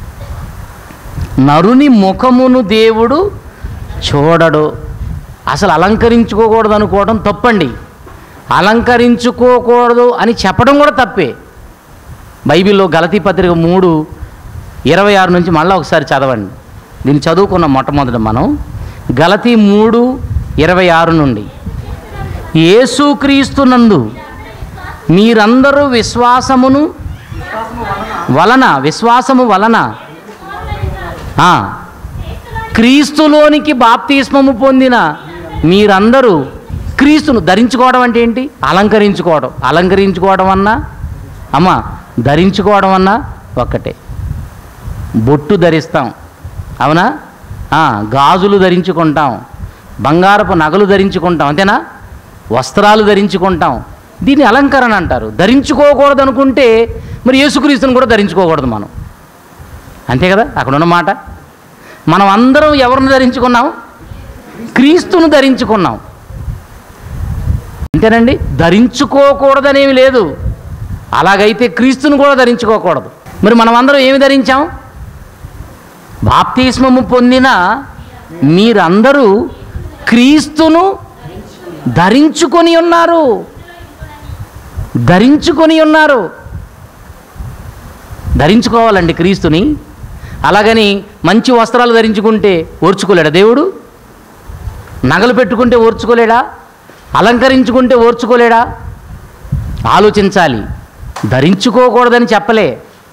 నరుని ముఖమును దేవుడు చూడడు అసలు అలంకరించుకోకూడదు అనుకోవడం తప్పండి అలంకరించుకోకూడదు అని చెప్పడం కూడా తప్పే బైబిల్లో గలతీ పత్రిక మూడు ఇరవై ఆరు నుంచి మళ్ళీ ఒకసారి చదవండి దీన్ని చదువుకున్న మొట్టమొదట మనం గలతీ మూడు ఇరవై ఆరు నుండి యేసుక్రీస్తునందు మీరందరూ విశ్వాసమును వలన విశ్వాసము వలన ఆ, క్రీస్తులోనికి బాప్తిస్మము పొందిన మీరందరూ క్రీస్తును ధరించుకోవడం అంటే ఏంటి అలంకరించుకోవడం అలంకరించుకోవడం అన్నా అమ్మ ధరించుకోవడం అన్నా ఒక్కటే బొట్టు ధరిస్తాం అవునా ఆ, గాజులు ధరించుకుంటాం బంగారపు నగలు ధరించుకుంటాం అంతేనా వస్త్రాలు ధరించుకుంటాం దీన్ని అలంకరణ అంటారు ధరించుకోకూడదు అనుకుంటే మరి యేసుక్రీస్తుని కూడా ధరించుకోకూడదు మనం అంతే కదా అక్కడ ఉన్న మాట మనం అందరం ఎవరిని ధరించుకున్నాం క్రీస్తును ధరించుకున్నాం అంతేనండి ధరించుకోకూడదనేమి లేదు అలాగైతే క్రీస్తును కూడా ధరించుకోకూడదు మరి మనం అందరం ఏమి ధరించాం బాప్తిస్మము పొందిన మీరందరూ క్రీస్తును ధరించుకొని ఉన్నారు ధరించుకొని ఉన్నారు ధరించుకోవాలండి క్రీస్తుని అలాగని మంచి వస్త్రాలు ధరించుకుంటే ఓర్చుకోలేడా దేవుడు నగలు పెట్టుకుంటే ఓర్చుకోలేడా అలంకరించుకుంటే ఓర్చుకోలేడా ఆలోచించాలి ధరించుకోకూడదని చెప్పలే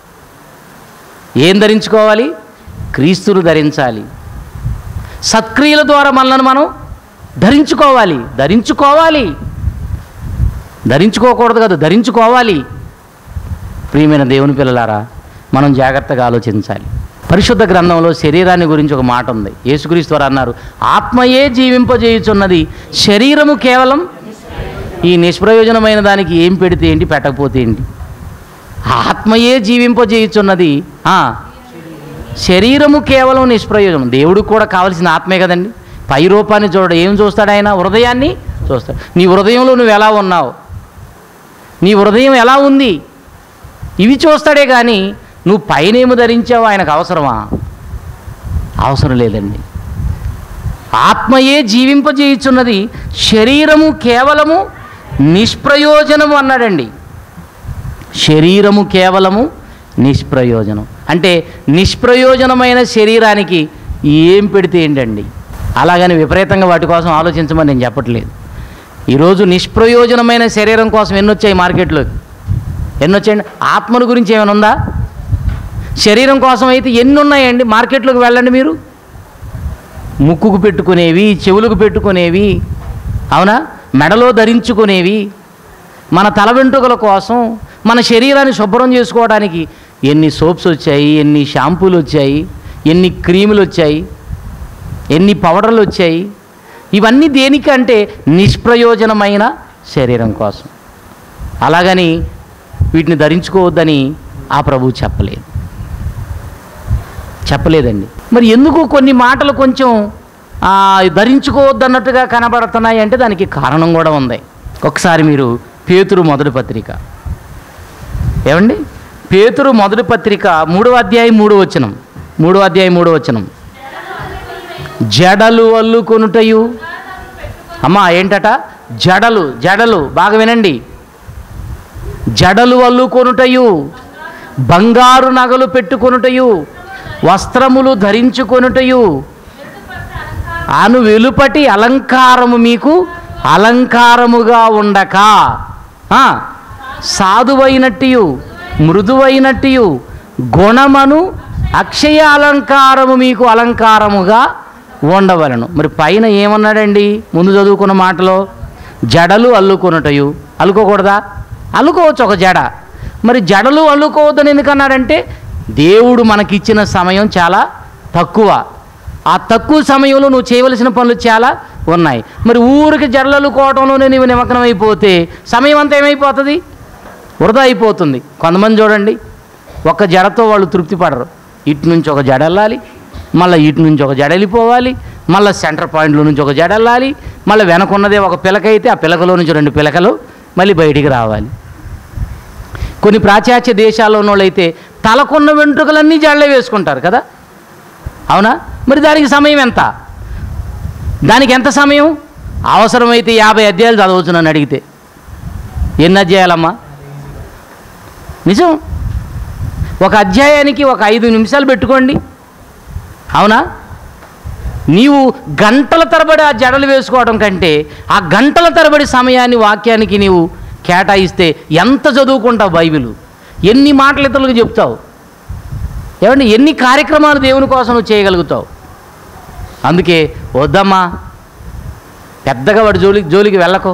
ఏం ధరించుకోవాలి క్రీస్తును ధరించాలి సత్క్రియల ద్వారా మనల్ని మనం ధరించుకోవాలి ధరించుకోవాలి ధరించుకోకూడదు కదా ధరించుకోవాలి ప్రియమైన దేవుని పిల్లలారా మనం జాగ్రత్తగా ఆలోచించాలి పరిశుద్ధ గ్రంథంలో శరీరాన్ని గురించి ఒక మాట ఉంది యేసుక్రీస్తు వారు అన్నారు ఆత్మయే జీవింపజేయుచున్నది శరీరము కేవలం ఈ నిష్ప్రయోజనమైన దానికి ఏం పెడితే ఏంటి పెట్టకపోతే ఏంటి ఆత్మయే జీవింపజేయుచున్నది ఆ, శరీరము కేవలం నిష్ప్రయోజనం దేవుడికి కూడా కావలసిన ఆత్మే కదండి పై రూపాన్ని చూడడు ఏం చూస్తాడు ఆయన హృదయాన్ని చూస్తాడు నీ హృదయంలో నువ్వు ఎలా ఉన్నావు నీ హృదయం ఎలా ఉంది ఇవి చూస్తాడే కానీ నువ్వు పైనేమి ధరించావు ఆయనకు అవసరమా అవసరం లేదండి ఆత్మయే జీవింపజేయుచున్నది శరీరము కేవలము నిష్ప్రయోజనము అన్నాడండి శరీరము కేవలము నిష్ప్రయోజనం అంటే నిష్ప్రయోజనమైన శరీరానికి ఏం పెడితే ఏంటండి అలాగని విపరీతంగా వాటి కోసం ఆలోచించమని నేను చెప్పట్లేదు ఈరోజు నిష్ప్రయోజనమైన శరీరం కోసం ఎన్ని వచ్చాయి మార్కెట్లోకి ఎన్ని వచ్చాయండి ఆత్మను గురించి ఏమైనా ఉందా శరీరం కోసం అయితే ఎన్ని ఉన్నాయండి మార్కెట్లోకి వెళ్ళండి మీరు ముక్కుకు పెట్టుకునేవి చెవులకు పెట్టుకునేవి అవునా మెడలో ధరించుకునేవి మన తల వెంట్రుకల కోసం మన శరీరాన్ని శుభ్రం చేసుకోవడానికి ఎన్ని సోప్స్ వచ్చాయి ఎన్ని షాంపూలు వచ్చాయి ఎన్ని క్రీములు వచ్చాయి ఎన్ని పౌడర్లు వచ్చాయి ఇవన్నీ దేనికంటే నిష్ప్రయోజనమైన శరీరం కోసం అలాగని వీటిని ధరించుకోవద్దని ఆ ప్రభువు చెప్పలేదు చెప్పలేదండి మరి ఎందుకు కొన్ని మాటలు కొంచెం ఆ, ధరించుకోవద్దన్నట్టుగా కనబడుతున్నాయి అంటే దానికి కారణం కూడా ఉంది ఒకసారి మీరు పేతురు మొదటి పత్రిక ఏమండి పేతురు మొదటి పత్రిక మూడవ అధ్యాయం మూడో వచనం మూడో అధ్యాయం మూడో వచనం జడలు అల్లుకొనుటయు అమ్మా ఏంటట జడలు జడలు బాగా వినండి జడలు అల్లుకొనుటయు బంగారు నగలు పెట్టుకొనుటయు వస్త్రములు ధరించుకొనుటయు అను వెలుపటి అలంకారము మీకు అలంకారముగా ఉండక ఆ, సాధువైనట్టియు మృదువైనట్టియు గుణమను అక్షయ అలంకారము మీకు అలంకారముగా ఉండవలను మరి పైన ఏమన్నాడండి ముందు చదువుకున్న మాటలో జడలు అల్లుకొనుటయు అల్లుకోకూడదా అల్లుకోవచ్చు ఒక జడ మరి జడలు అల్లుకోవద్దని ఎందుకన్నాడంటే దేవుడు మనకిచ్చిన సమయం చాలా తక్కువ ఆ తక్కువ సమయంలో నువ్వు చేయవలసిన పనులు చాలా ఉన్నాయి మరి ఊరికి జడలు అల్లుకోవడంలోనే నీవు నిమగ్నం అయిపోతే సమయం అంతా ఏమైపోతుంది వృధా అయిపోతుంది కొంతమంది చూడండి ఒక జడతో వాళ్ళు తృప్తి పడరు ఇటు నుంచి ఒక జడ వెళ్ళాలి మళ్ళీ ఇటు నుంచి ఒక జడ వెళ్ళిపోవాలి మళ్ళీ సెంటర్ పాయింట్లో నుంచి ఒక జడ వెళ్ళాలి మళ్ళీ వెనకున్నదే ఒక పిలక అయితే ఆ పిలకలో నుంచి రెండు పిలకలు మళ్ళీ బయటికి రావాలి కొన్ని ప్రాచాత్య దేశాల్లో ఉన్న వాళ్ళైతే తలకున్న వెంట్రుకలన్నీ జడలే వేసుకుంటారు కదా అవునా మరి దానికి సమయం ఎంత దానికి ఎంత సమయం అవసరమైతే యాభై అధ్యాయాలు చదవచ్చు నన్ను అడిగితే ఎన్ని అధ్యాయాలమ్మా నిజం ఒక అధ్యాయానికి ఒక ఐదు నిమిషాలు పెట్టుకోండి అవునా నీవు గంటల తరబడి ఆ జడలు వేసుకోవడం కంటే ఆ గంటల తరబడి సమయాన్ని వాక్యానికి నీవు కేటాయిస్తే ఎంత చదువుకుంటావు బైబిల్ ఎన్ని మాటలు ఇతరులకు చెప్తావు ఏమండి ఎన్ని కార్యక్రమాలు దేవుని కోసం నువ్వు చేయగలుగుతావు అందుకే వద్దమ్మా పెద్దగా వాడు జోలికి జోలికి వెళ్ళకు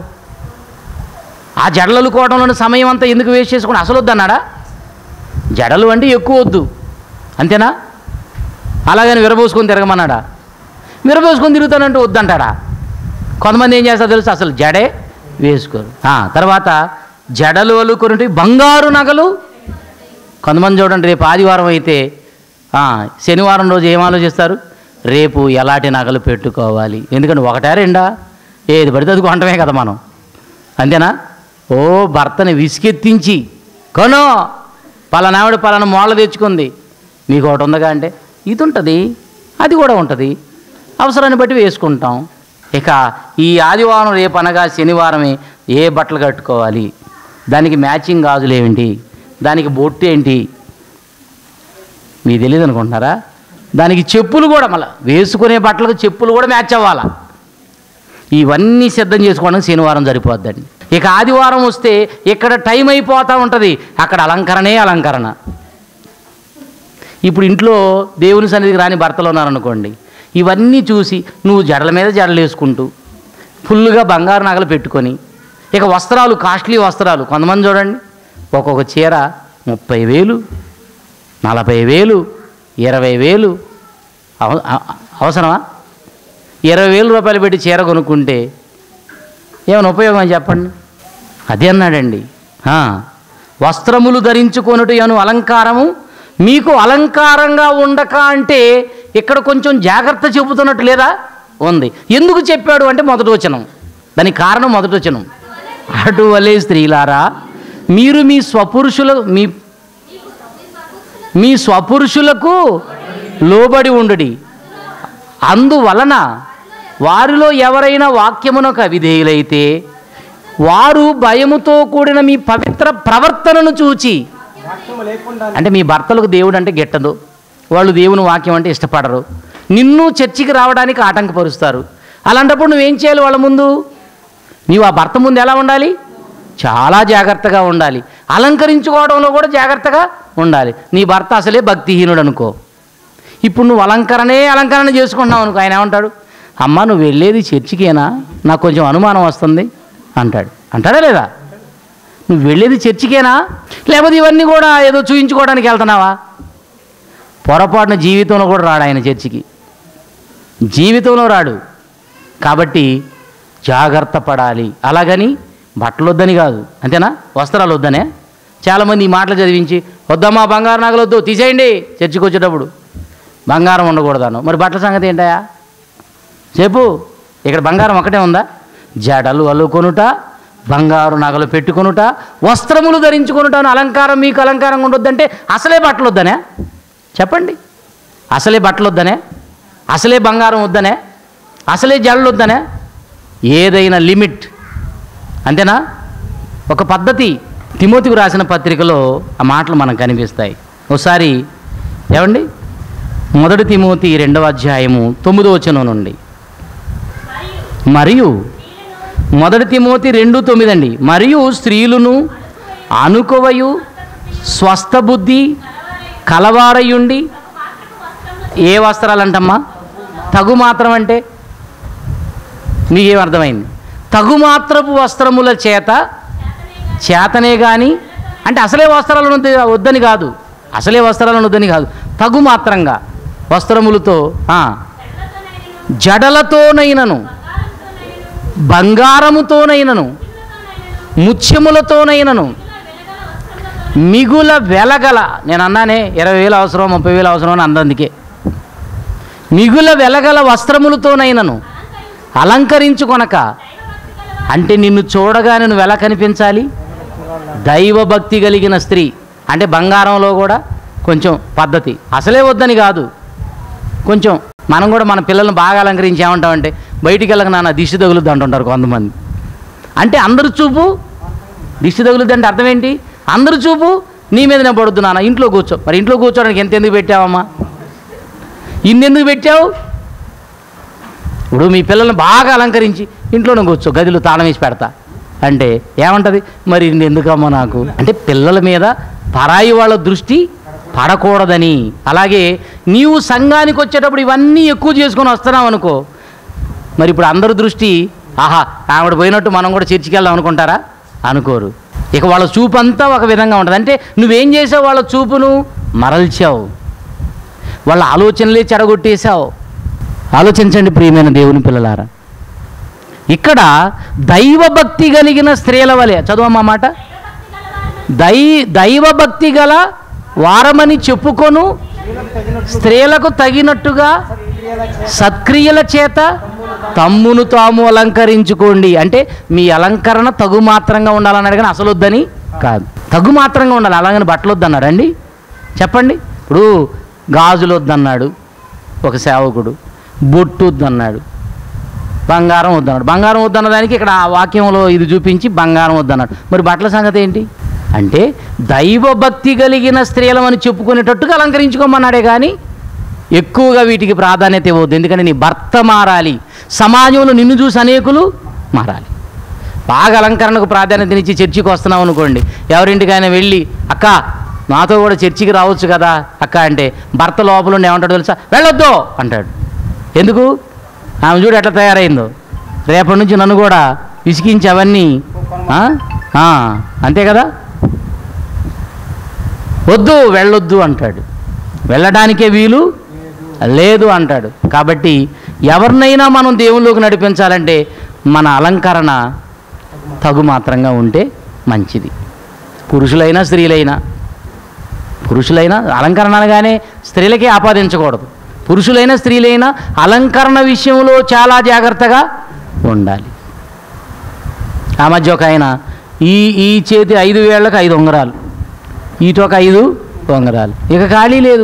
ఆ జడలు అల్లుకోవడంలోని సమయం అంతా ఎందుకు వేస్ట్ చేసుకుని అసలు వద్దన్నాడా జడలు అంటే ఎక్కువ వద్దు అంతేనా అలాగని విరబోసుకొని తిరగమన్నాడా విరబోసుకొని తిరుగుతానంటే వద్దంటాడా కొంతమంది ఏం చేస్తారో తెలుసు అసలు జడే వేసుకోరు ఆ, తర్వాత జడలు అల్లుకొని బంగారు నగలు కొంతమంది చూడండి రేపు ఆదివారం అయితే ఆ, శనివారం రోజు ఏం ఆలోచిస్తారు రేపు ఎలాంటి నగలు పెట్టుకోవాలి ఎందుకంటే ఒకటా రెండా ఏది పడితే అది కొంటమే కదా మనం అంతేనా ఓ భర్తని విసికెత్తించి కొనో పలానావిడ పలానా మోళ్ళ తెచ్చుకుంది మీకు ఒకటి ఉందిగా అంటే ఇది ఉంటుంది అది కూడా ఉంటుంది అవసరాన్ని బట్టి వేసుకుంటాం ఇక ఈ ఆదివారం రేపు అనగా శనివారమే ఏ బట్టలు కట్టుకోవాలి దానికి మ్యాచింగ్ గాజులు ఏమిటి దానికి బొట్టు ఏంటి మీకు తెలియదు అనుకుంటున్నారా దానికి చెప్పులు కూడా మళ్ళీ వేసుకునే బట్టలకు చెప్పులు కూడా మ్యాచ్ అవ్వాలా ఇవన్నీ సిద్ధం చేసుకోవడానికి శనివారం సరిపోద్దండి ఇక ఆదివారం వస్తే ఇక్కడ టైం అయిపోతూ ఉంటుంది అక్కడ అలంకరణే అలంకరణ ఇప్పుడు ఇంట్లో దేవుని సన్నిధికి రాని భర్తలు ఉన్నారనుకోండి ఇవన్నీ చూసి నువ్వు జడల మీద జడలు వేసుకుంటూ ఫుల్గా బంగారు నగలు పెట్టుకొని ఇక వస్త్రాలు కాస్ట్లీ వస్త్రాలు కొంతమంది చూడండి ఒక్కొక్క చీర ముప్పై వేలు నలభై వేలు ఇరవై వేలు అవ- అ- అవసరమా ఇరవై వేల రూపాయలు పెట్టి చీర కొనుక్కుంటే ఏమైనా ఉపయోగం అని చెప్పండి అదే అన్నాడండి ఆ, వస్త్రములు ధరించుకొనుట అను అలంకారము మీకు అలంకారంగా ఉండక అంటే ఇక్కడ కొంచెం జాగ్రత్త చెబుతున్నట్టు లేదా ఉంది ఎందుకు చెప్పాడు అంటే మొదటి వచనం దానికి కారణం మొదటి వచనం అటువలే స్త్రీలారా మీరు మీ స్వపురుషుల మీ మీ స్వపురుషులకు లోబడి ఉండుడి అందువలన వారిలో ఎవరైనా వాక్యమునకు అవిధేయులైతే వారు భయముతో కూడిన మీ పవిత్ర ప్రవర్తనను చూచి వాక్యము లేకుండా అంటే మీ భర్తలకు దేవుడు అంటే గిట్టదు వాళ్ళు దేవుని వాక్యం అంటే ఇష్టపడరు నిన్ను చర్చికి రావడానికి ఆటంకపరుస్తారు అలాంటప్పుడు నువ్వేం చేయాలి వాళ్ళ ముందు నీవు ఆ భర్త ముందు ఎలా ఉండాలి చాలా జాగ్రత్తగా ఉండాలి అలంకరించుకోవడంలో కూడా జాగ్రత్తగా ఉండాలి నీ భర్త అసలే భక్తిహీనుడు అనుకో ఇప్పుడు నువ్వు అలంకరణే అలంకరణ చేసుకుంటున్నావు అనుకో ఆయన ఏమంటాడు అమ్మ నువ్వు వెళ్ళేది చర్చికేనా నాకు కొంచెం అనుమానం వస్తుంది అంటాడు అంటాడా లేదా నువ్వు వెళ్ళేది చర్చికేనా లేకపోతే ఇవన్నీ కూడా ఏదో చూయించుకోవడానికి వెళ్తున్నావా పొరపాటున జీవితంలో కూడా రాడు ఆయన చర్చికి జీవితంలో రాడు కాబట్టి జాగ్రత్త పడాలి అలాగని బట్టలు వద్దని కాదు అంతేనా వస్త్రాలు వద్దనే చాలామంది ఈ మాటలు చదివించి వద్దమ్మా బంగారు నగలు వద్దు తీసేయండి చర్చికి వచ్చేటప్పుడు బంగారం ఉండకూడదాను మరి బట్టల సంగతి ఏంటయా చెప్పు ఇక్కడ బంగారం ఒకటే ఉందా జడలు అల్లుకొనుట బంగారు నగలు పెట్టుకొనుట వస్త్రములు ధరించుకొనుట అని అలంకారం మీకు అలంకారంగా ఉండొద్దంటే అసలే బట్టలు వద్దనే చెప్పండి అసలే బట్టలు వద్దనే అసలే బంగారం వద్దనే అసలే జడలు వద్దనే ఏదైనా లిమిట్ అంతేనా ఒక పద్ధతి తిమోతికి రాసిన పత్రికలో ఆ మాటలు మనకు కనిపిస్తాయి ఒకసారి ఏమండి మొదటి తిమోతి రెండవ అధ్యాయము తొమ్మిదో వచనం నుండి మరియు మొదటి తిమోతి రెండు తొమ్మిది అండి మరియు స్త్రీలను అనుకోవయు స్వస్థ బుద్ధి కలవారయుండి ఏ వస్త్రాలు అంటమ్మా తగు మాత్రం అంటే మీకేం అర్థమైంది తగు మాత్రపు వస్త్రముల చేత చేతనే కానీ అంటే అసలే వస్త్రాలను వద్ద- వద్దని కాదు అసలే వస్త్రాలను వద్దని కాదు తగు మాత్రంగా వస్త్రములతో ఆ, జడలతోనైనను బంగారముతోనైనను ముత్యములతోనైనను మిగుల వెలగల నేను అన్నానే ఇరవై వేలు అవసరం ముప్పై వేలు అవసరం అని అందందుకే మిగుల వెలగల వస్త్రములతోనైనను అలంకరించుకొనక అంటే నిన్ను చూడగానే నువ్వు ఎలా కనిపించాలి దైవభక్తి కలిగిన స్త్రీ అంటే బంగారంలో కూడా కొంచెం పద్ధతి అసలే వద్దని కాదు కొంచెం మనం కూడా మన పిల్లల్ని బాగా అలంకరించి ఏమంటామంటే బయటికి వెళ్ళక నాన్న దిష్టి తగులుద్ది అంటుంటారు కొంతమంది అంటే అందరు చూపు దిష్టి తగులుద్ది అంటే అర్థం ఏంటి అందరు చూపు నీ మీదనే పడుద్దు నాన్న ఇంట్లో కూర్చో మరి ఇంట్లో కూర్చోడానికి ఎంత ఎందుకు పెట్టావమ్మా ఇన్నెందుకు పెట్టావు ఇప్పుడు మీ పిల్లల్ని బాగా అలంకరించి ఇంట్లోనే కూర్చో గదిలో తాళం వేసి పెడతా అంటే ఏమంటది మరి ఇన్ని ఎందుకమ్మా నాకు అంటే పిల్లల మీద పరాయి వాళ్ళ దృష్టి పడకూడదని అలాగే నీవు సంఘానికి వచ్చేటప్పుడు ఇవన్నీ ఎక్కువ చేసుకొని వస్తున్నావు అనుకో మరి ఇప్పుడు అందరి దృష్టి ఆహా ఆవిడ పోయినట్టు మనం కూడా చర్చికి వెళ్దాం అనుకుంటారా అనుకోరు ఇక వాళ్ళ చూపు అంతా ఒక విధంగా ఉంటుంది అంటే నువ్వేం చేసావు వాళ్ళ చూపును మరల్చావు వాళ్ళ ఆలోచనలే చెడగొట్టేశావు ఆలోచించండి ప్రియమైన దేవుని పిల్లలారా ఇక్కడ దైవభక్తి కలిగిన స్త్రీల వలె చదువమ్మా మాట దై దైవభక్తి గల వారమని చెప్పుకొను స్త్రీలకు తగినట్టుగా సత్క్రియల చేత తమ్మును తాము అలంకరించుకోండి అంటే మీ అలంకరణ తగు మాత్రంగా ఉండాలన్నాడు కానీ అసలు వద్దని కాదు తగు మాత్రంగా ఉండాలి అలాగని బట్టలు వద్దన్నాడు అండి చెప్పండి ఇప్పుడు గాజులు వద్దన్నాడు ఒక సేవకుడు బొట్టు వద్దన్నాడు బంగారం వద్దన్నాడు బంగారం వద్దన్న దానికి ఇక్కడ ఆ వాక్యంలో ఇది చూపించి బంగారం వద్దన్నాడు మరి బట్టల సంగతి ఏంటి అంటే దైవభక్తి కలిగిన స్త్రీలమని చెప్పుకునేటట్టుగా అలంకరించుకోమన్నాడే కానీ ఎక్కువగా వీటికి ప్రాధాన్యత ఇవ్వద్దు ఎందుకంటే నీ భర్త మారాలి సమాజంలో నిన్ను చూసి అనేకులు మారాలి బాగా అలంకరణకు ప్రాధాన్యతనిచ్చి చర్చికి వస్తున్నాం అనుకోండి ఎవరింటికైనా వెళ్ళి అక్క నాతో కూడా చర్చికి రావచ్చు కదా అక్క అంటే భర్త లోపల ఉండి ఏమంటాడు తెలుసా వెళ్ళొద్దు అంటాడు ఎందుకు ఆమె చూడు ఎట్లా తయారైందో రేపటి నుంచి నన్ను కూడా విసిగించి అవన్నీ ఆ? ఆ, అంతే కదా వద్దు వెళ్ళొద్దు అంటాడు వెళ్ళడానికే వీలు లేదు అంటాడు కాబట్టి ఎవరినైనా మనం దేవుళ్ళలోకి నడిపించాలంటే మన అలంకరణ తగు మాత్రంగా ఉంటే మంచిది పురుషులైనా స్త్రీలైనా పురుషులైనా అలంకరణ అనగానే స్త్రీలకే ఆపాదించకూడదు పురుషులైనా స్త్రీలైనా అలంకరణ విషయంలో చాలా జాగ్రత్తగా ఉండాలి ఆ మధ్య ఒక ఆయన ఈ ఈ చేతి ఐదు వేళ్లకు ఐదు ఉంగరాలు ఈటొక ఐదు ఉంగరాలు ఇక ఖాళీ లేదు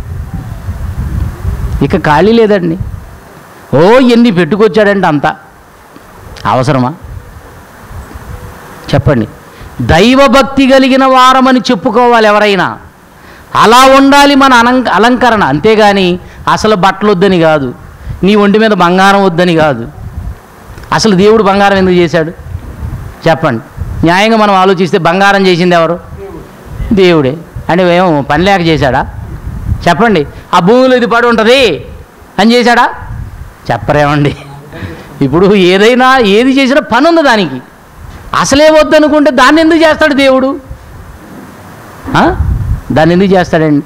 ఇక ఖాళీ లేదండి ఓ ఎన్ని పెట్టుకొచ్చాడంటే అంత అవసరమా చెప్పండి దైవభక్తి కలిగిన వారమని చెప్పుకోవాలి ఎవరైనా అలా ఉండాలి మన అలంక అలంకరణ అంతేగాని అసలు బట్టలు వద్దని కాదు నీ ఒంటి మీద బంగారం వద్దని కాదు అసలు దేవుడు బంగారం ఎందుకు చేశాడు చెప్పండి న్యాయంగా మనం ఆలోచిస్తే బంగారం చేసింది ఎవరు దేవుడే అంటే ఏమో పని లేక చేశాడా చెప్పండి ఆ భూమిలో ఇది పడి ఉంటుంది అని చేశాడా చెప్పరేమండి ఇప్పుడు ఏదైనా ఏది చేసినా పని ఉంది దానికి అసలే వద్దనుకుంటే దాన్ని ఎందుకు చేస్తాడు దేవుడు ఆ? దాన్ని ఎందుకు చేస్తాడండి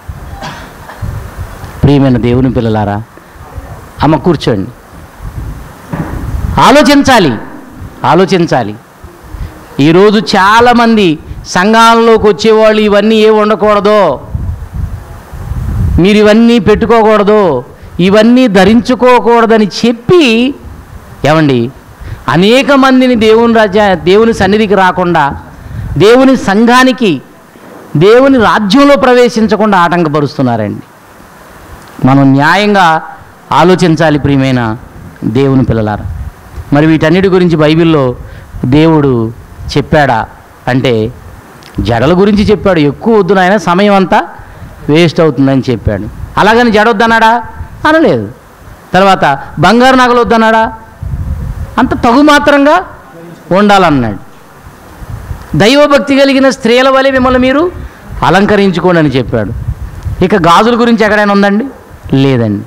ప్రియమైన దేవుని పిల్లలారా అమ్మ కూర్చోండి ఆలోచించాలి ఆలోచించాలి ఈరోజు చాలామంది సంఘాల్లోకి వచ్చేవాళ్ళు ఇవన్నీ ఏ ఉండకూడదో మీరు ఇవన్నీ పెట్టుకోకూడదు ఇవన్నీ ధరించుకోకూడదని చెప్పి ఏమండి అనేక మందిని దేవుని రాజ్య దేవుని సన్నిధికి రాకుండా దేవుని సంఘానికి దేవుని రాజ్యంలో ప్రవేశించకుండా ఆటంకపరుస్తున్నారండి మనం న్యాయంగా ఆలోచించాలి ప్రియమైన దేవుని పిల్లలారా మరి వీటన్నిటి గురించి బైబిల్లో దేవుడు చెప్పాడా అంటే జడల గురించి చెప్పాడు ఎక్కువ వద్దు నాయన సమయం అంతా వేస్ట్ అవుతుందని చెప్పాడు అలాగని జడ వద్దన్నాడా అనలేదు తర్వాత బంగారు నగలు వద్దన్నాడా అంత తగు మాత్రంగా ఉండాలన్నాడు దైవభక్తి కలిగిన స్త్రీల వలె మిమ్మల్ని మీరు అలంకరించుకోండి అని చెప్పాడు ఇక గాజుల గురించి ఎక్కడైనా ఉందండి లేదండి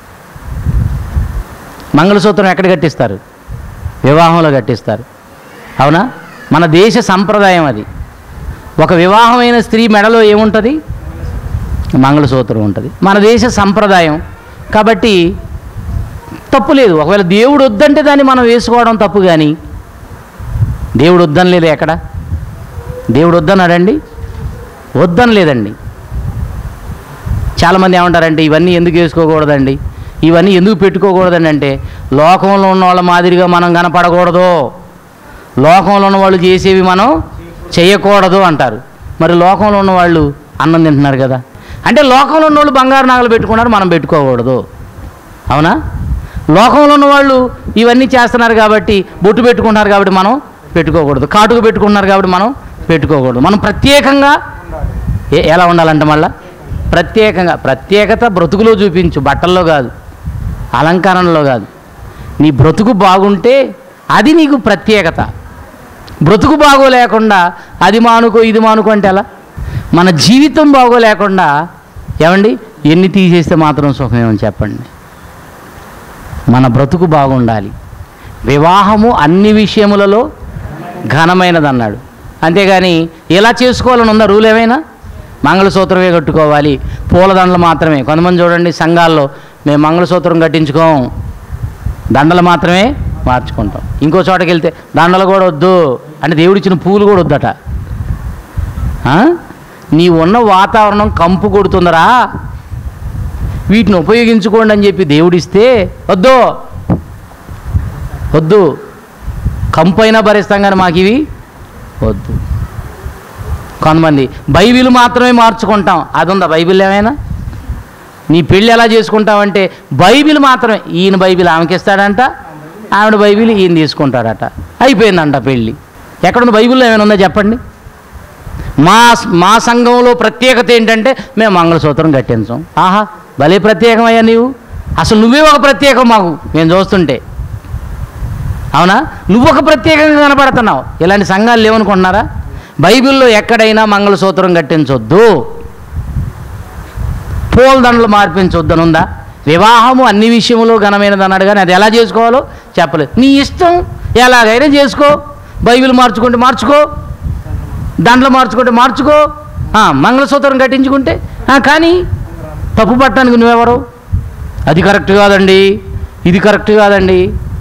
మంగళసూత్రం ఎక్కడ కట్టిస్తారు వివాహంలో కట్టిస్తారు అవునా మన దేశ సంప్రదాయం అది ఒక వివాహమైన స్త్రీ మెడలో ఏముంటుంది మంగళసూత్రం ఉంటుంది మన దేశ సంప్రదాయం కాబట్టి తప్పు లేదు ఒకవేళ దేవుడు వద్దంటే దాన్ని మనం వేసుకోవడం తప్పు కానీ దేవుడు వద్దని లేదు ఎక్కడ దేవుడు వద్దన్నాడండి వద్దని లేదండి చాలామంది ఏమంటారంటే ఇవన్నీ ఎందుకు వేసుకోకూడదండి ఇవన్నీ ఎందుకు పెట్టుకోకూడదండి అంటే లోకంలో ఉన్న వాళ్ళ మాదిరిగా మనం కనపడకూడదు లోకంలో ఉన్న వాళ్ళు చేసేవి మనం చేయకూడదు అంటారు మరి లోకంలో ఉన్న వాళ్ళు అన్నం తింటున్నారు కదా అంటే లోకంలో ఉన్న వాళ్ళు బంగారు నగలు పెట్టుకున్నారు మనం పెట్టుకోకూడదు అవునా లోకంలో ఉన్న వాళ్ళు ఇవన్నీ చేస్తున్నారు కాబట్టి బొట్టు పెట్టుకుంటున్నారు కాబట్టి మనం పెట్టుకోకూడదు కాటుకు పెట్టుకుంటున్నారు కాబట్టి మనం పెట్టుకోకూడదు మనం ప్రత్యేకంగా ఏ- ఎలా ఉండాలంటే మళ్ళా ప్రత్యేకంగా ప్రత్యేకత బ్రతుకులో చూపించు బట్టల్లో కాదు అలంకరణలో కాదు నీ బ్రతుకు బాగుంటే అది నీకు ప్రత్యేకత బ్రతుకు బాగోలేకుండా అది మానుకో ఇది మానుకో అంటే ఎలా మన జీవితం బాగోలేకుండా ఏమండి ఎన్ని తీసేస్తే మాత్రం సుఖమేమని చెప్పండి మన బ్రతుకు బాగుండాలి వివాహము అన్ని విషయములలో ఘనమైనది అన్నాడు అంతేగాని ఎలా చేసుకోవాలని ఉందా రూల్ ఏమైనా మంగళసూత్రమే కట్టుకోవాలి పూలదండలు మాత్రమే కొంతమంది చూడండి సంఘాల్లో మేము మంగళసూత్రం కట్టించుకోం దండలు మాత్రమే మార్చుకుంటాం ఇంకో చోటకి వెళ్తే దండలు కూడా వద్దు అంటే దేవుడిచ్చిన పూలు కూడా వద్దట ఆ? నీ ఉన్న వాతావరణం కంపు కొడుతుందరా వీటిని ఉపయోగించుకోండి అని చెప్పి దేవుడిస్తే వద్దు వద్దు కంపు అయినా భరిస్తాం కానీ మాకు ఇవి వద్దు కొంతమంది బైబిల్ మాత్రమే మార్చుకుంటాం అది ఉందా బైబిల్ ఏమైనా నీ పెళ్ళి ఎలా చేసుకుంటావంటే బైబిల్ మాత్రమే ఈయన బైబిల్ ఆమెకి ఇస్తాడంట ఆవిడ బైబిల్ ఈయన తీసుకుంటాడట అయిపోయిందంట పెళ్ళి ఎక్కడుంది బైబిల్లో ఏమైనా ఉందా చెప్పండి మా మా సంఘంలో ప్రత్యేకత ఏంటంటే మేము మంగళసూత్రం కట్టించాం ఆహా భలే ప్రత్యేకమయ్యా నీవు అసలు నువ్వే ఒక ప్రత్యేకం మాకు మేము చూస్తుంటే అవునా నువ్వు ఒక ప్రత్యేకంగా కనపడుతున్నావు ఇలాంటి సంఘాలు లేవనుకుంటున్నారా బైబిల్లో ఎక్కడైనా మంగళసూత్రం కట్టించొద్దు పూలదండలు మార్పించొద్దని ఉందా వివాహము అన్ని విషయంలో ఘనమైనది అన్నాడు కానీ అది ఎలా చేసుకోవాలో చెప్పలేదు నీ ఇష్టం ఎలాగైనా చేసుకో బైబిల్ మార్చుకుంటే మార్చుకో దండలు మార్చుకుంటే మార్చుకో ఆ, మంగళసూత్రం కట్టించుకుంటే ఆ, కానీ తప్పు పట్టడానికి నువ్వెవరు అది కరెక్ట్ కాదండి ఇది కరెక్ట్ కాదండి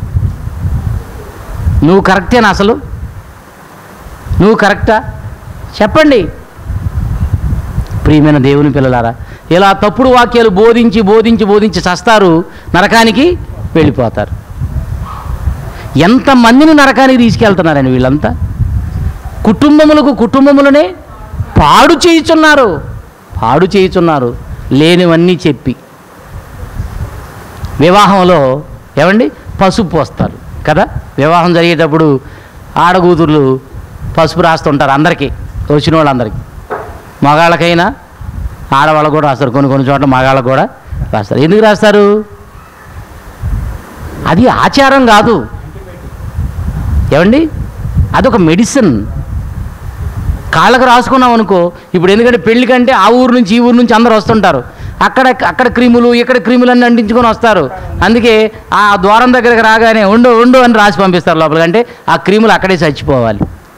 నువ్వు కరెక్టేనా అసలు నువ్వు కరెక్టా చెప్పండి ప్రియమైన దేవుని పిల్లలారా ఇలా తప్పుడు వాక్యాలు బోధించి బోధించి బోధించి చస్తారు నరకానికి వెళ్ళిపోతారు ఎంతమందిని నరకానికి తీసుకెళ్తున్నారండి వీళ్ళంతా కుటుంబములకు కుటుంబములనే పాడు చేయుచున్నారు పాడు చేయుచున్నారు లేనివన్నీ చెప్పి వివాహంలో ఏమండి పసుపు పోస్తారు కదా వివాహం జరిగేటప్పుడు ఆడగూతుర్లు పసుపు రాస్తుంటారు అందరికీ వచ్చిన వాళ్ళందరికీ మగాళ్ళకైనా ఆడవాళ్ళకు కూడా రాస్తారు కొన్ని కొన్ని చోట్ల మగాళ్ళకు కూడా రాస్తారు ఎందుకు రాస్తారు అది ఆచారం కాదు ఏమండి అదొక మెడిసిన్ కాళ్ళకు రాసుకున్నాం అనుకో ఇప్పుడు ఎందుకంటే పెళ్లి కంటే ఆ ఊరు నుంచి ఈ ఊరు నుంచి అందరు వస్తుంటారు అక్కడ అక్కడ క్రిములు ఇక్కడ క్రిములు అన్ని అంటించుకొని వస్తారు అందుకే ఆ ద్వారం దగ్గరకు రాగానే ఉండు ఉండు అని రాసి పంపిస్తారు లోపలికి అంటే ఆ క్రిములు అక్కడే చచ్చిపోవాలి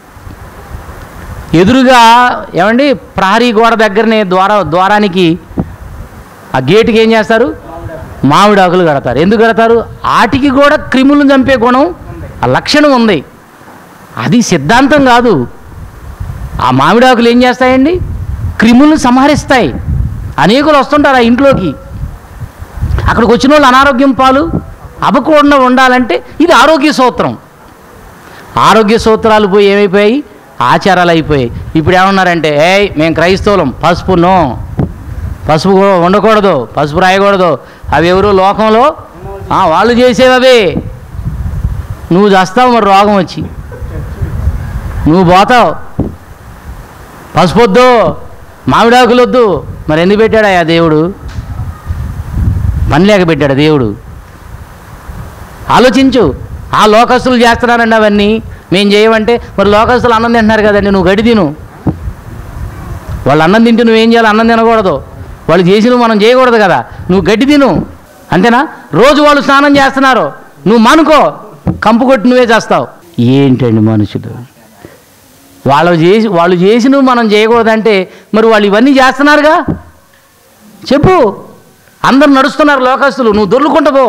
ఎదురుగా ఏమండి ప్రహరీ గోడ దగ్గరనే ద్వార ద్వారానికి ఆ గేటుకి ఏం చేస్తారు మామిడి ఆకులు కడతారు ఎందుకు కడతారు ఆటికి కూడా క్రిములను చంపే గుణం ఆ లక్షణం ఉంది అది సిద్ధాంతం కాదు ఆ మామిడి ఆకులు ఏం చేస్తాయండి క్రిములను సంహరిస్తాయి అనేకులు వస్తుంటారు ఆ ఇంట్లోకి అక్కడికి వచ్చిన వాళ్ళు అనారోగ్యం పాలు అవ్వకుండా ఉండాలంటే ఇది ఆరోగ్య సూత్రం ఆరోగ్య సూత్రాలు పోయి ఏమైపోయాయి ఆచారాలు అయిపోయాయి ఇప్పుడు ఏమన్నారంటే ఏయ్ మేము క్రైస్తవులం పసుపు నో పసుపు కూడా ఉండకూడదు పసుపు రాయకూడదు అవి ఎవరు లోకంలో ఆ, వాళ్ళు చేసేవి అవే నువ్వు చేస్తావు మరి రోగం వచ్చి నువ్వు పోతావు పసుపు వద్దు మామిడాకులు వద్దు మరి ఎందుకు పెట్టాడా ఆ దేవుడు పని లేక పెట్టాడు దేవుడు ఆలోచించు ఆ లోకస్తులు చేస్తున్నారండి అవన్నీ మేము చేయమంటే మరి లోకస్తులు అన్నం తింటున్నారు కదండి నువ్వు గడి తిను వాళ్ళు అన్నం తింటే నువ్వేం చేయాలి అన్నం తినకూడదు వాళ్ళు చేసినవి మనం చేయకూడదు కదా నువ్వు గడ్డి తిను అంతేనా రోజు వాళ్ళు స్నానం చేస్తున్నారు నువ్వు మానుకో కంపు కొట్టి నువ్వే చేస్తావు ఏంటండి మనుషులు వాళ్ళు చేసి వాళ్ళు చేసినవి మనం చేయకూడదంటే మరి వాళ్ళు ఇవన్నీ చేస్తున్నారుగా చెప్పు అందరు నడుస్తున్నారు లోకస్తులు నువ్వు దొర్లుకుంటూ పో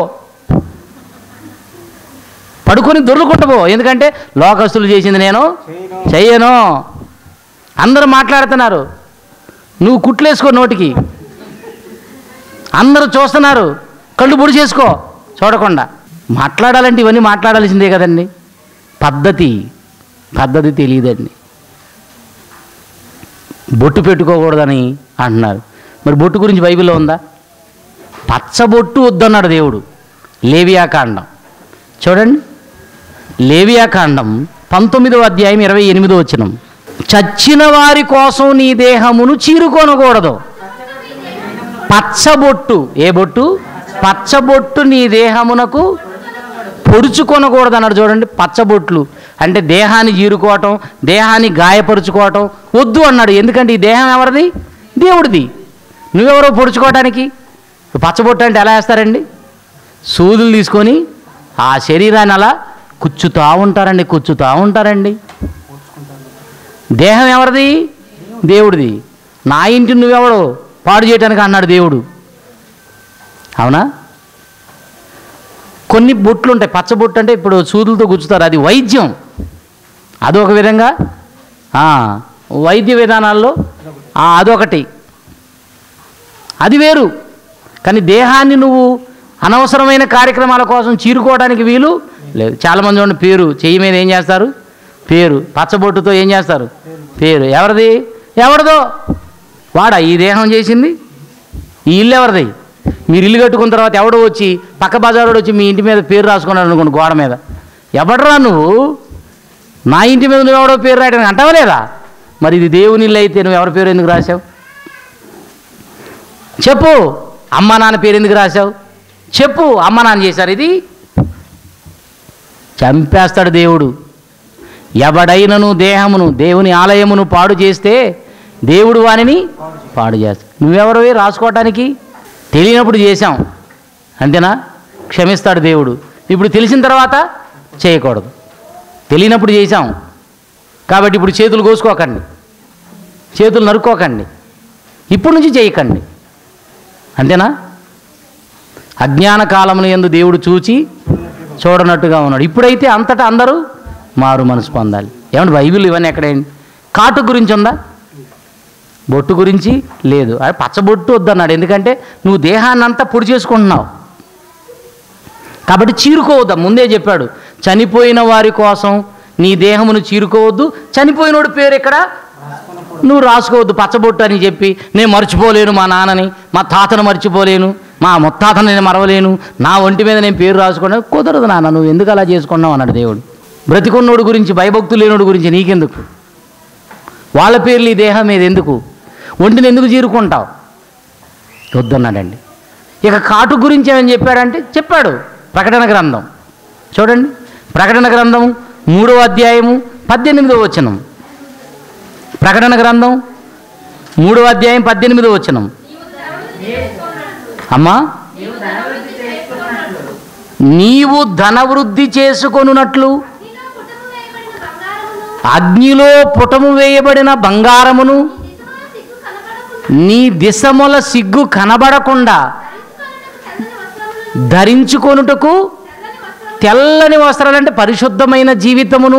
పడుకొని దొర్లుకుంటూ పో ఎందుకంటే లోకస్తులు చేసింది నేను చెయ్యను అందరూ మాట్లాడుతున్నారు నువ్వు కుట్లేసుకో నోటికి అందరూ చూస్తున్నారు కళ్ళు పొడి చేసుకో చూడకుండా మాట్లాడాలంటే ఇవన్నీ మాట్లాడాల్సిందే కదండి పద్ధతి పద్ధతి తెలియదండి బొట్టు పెట్టుకోకూడదని అంటున్నారు మరి బొట్టు గురించి బైబిల్లో ఉందా పచ్చబొట్టు వద్దన్నాడు దేవుడు లేవియాకాండం చూడండి లేవియాకాండం పంతొమ్మిదవ అధ్యాయం ఇరవై ఎనిమిదో వచనం చచ్చిన వారి కోసం నీ దేహమును చీరుకొనకూడదు పచ్చబొట్టు ఏ బొట్టు పచ్చబొట్టు నీ దేహమునకు పొడుచుకొనకూడదు అన్నాడు చూడండి పచ్చబొట్లు అంటే దేహాన్ని చీరుకోవటం దేహాన్ని గాయపరుచుకోవటం వద్దు అన్నాడు ఎందుకంటే ఈ దేహం ఎవరిది దేవుడిది నువ్వెవరో పొడుచుకోవటానికి పచ్చబొట్టు అంటే ఎలా వేస్తారండి సూదులు తీసుకొని ఆ శరీరాన్ని అలా కుచ్చుతా ఉంటారండి కుచ్చుతా ఉంటారండి దేహం ఎవరిది దేవుడిది నా ఇంటిని నువ్వెవడు పాడు చేయటానికి అన్నాడు దేవుడు అవునా కొన్ని బొట్లు ఉంటాయి పచ్చబొట్టు అంటే ఇప్పుడు సూదులతో గుచ్చుతారు అది వైద్యం అదొక విధంగా ఆ, వైద్య విధానాల్లో ఆ, అదొకటి అది వేరు కానీ దేహాన్ని నువ్వు అనవసరమైన కార్యక్రమాల కోసం చీరుకోవడానికి వీలు లేదు చాలామంది చూడండి పేరు చెయ్యి మీద ఏం చేస్తారు పేరు పచ్చబొట్టుతో ఏం చేస్తారు పేరు ఎవరిది ఎవరిదో వాడా ఈ దేహం చేసింది ఈ ఇల్లు ఎవరిది మీరు ఇల్లు కట్టుకున్న తర్వాత ఎవడో వచ్చి పక్క బజారుడు వచ్చి మీ ఇంటి మీద పేరు రాసుకున్నాడు అనుకోండి గోడ మీద ఎవడరా నువ్వు నా ఇంటి మీద నువ్వు ఎవడో పేరు రాయడానికి అంటావా లేదా మరి ఇది దేవుని ఇల్లు అయితే నువ్వు ఎవరి పేరు ఎందుకు రాశావు చెప్పు అమ్మ నాన్న పేరు ఎందుకు రాశావు చెప్పు అమ్మ నాన్న చేశారు ఇది చంపేస్తాడు దేవుడు ఎవడైనను దేహమును దేవుని ఆలయమును పాడు చేస్తే దేవుడు వానిని పాడు చేస్తాడు నువ్వెవరివి రాసుకోవటానికి తెలియనప్పుడు చేశాం అంతేనా క్షమిస్తాడు దేవుడు ఇప్పుడు తెలిసిన తర్వాత చేయకూడదు తెలియనప్పుడు చేశాం కాబట్టి ఇప్పుడు చేతులు కోసుకోకండి చేతులు నరుక్కోకండి ఇప్పుడు నుంచి చేయకండి అంతేనా అజ్ఞాన కాలమును ఎందు దేవుడు చూచి చూడనట్టుగా ఉన్నాడు ఇప్పుడైతే అంతటా అందరూ మారు మనసు పొందాలి ఏమంటే బైబిల్ ఇవన్నీ ఎక్కడేంటి కాటు గురించి ఉందా బొట్టు గురించి లేదు అది పచ్చబొట్టు వద్దన్నాడు ఎందుకంటే నువ్వు దేహాన్ని అంతా పొడి చేసుకుంటున్నావు కాబట్టి చీరుకోవద్దా ముందే చెప్పాడు చనిపోయిన వారి కోసం నీ దేహమును చీరుకోవద్దు చనిపోయినోడు పేరు ఎక్కడ నువ్వు రాసుకోవద్దు పచ్చబొట్టు అని చెప్పి నేను మర్చిపోలేను మా నాన్నని మా తాతను మర్చిపోలేను మా ముత్తాతను నేను మరవలేను నా ఒంటి మీద నేను పేరు రాసుకున్నా కుదరదు నాన్న నువ్వు ఎందుకు అలా చేసుకున్నావు అన్నాడు దేవుడు బ్రతికున్నోడు గురించి భయభక్తు లేనోడు గురించి నీకెందుకు వాళ్ళ పేర్లు ఈ దేహం మీద ఎందుకు ఒంటిని ఎందుకు చీరుకుంటావు వద్దన్నాడండి ఇక కాటు గురించి ఏమని చెప్పాడంటే చెప్పాడు ప్రకటన గ్రంథం చూడండి ప్రకటన గ్రంథం మూడవ అధ్యాయము పద్దెనిమిదవ వచనం ప్రకటన గ్రంథం మూడవ అధ్యాయం పద్దెనిమిదవ వచనం అమ్మా నీవు ధనవృద్ధి చేసుకొనున్నట్లు అగ్నిలో పుటము వేయబడిన బంగారమును నీ దిశముల సిగ్గు కనబడకుండా ధరించుకొనుటకు తెల్లని వస్త్రాలంటే పరిశుద్ధమైన జీవితమును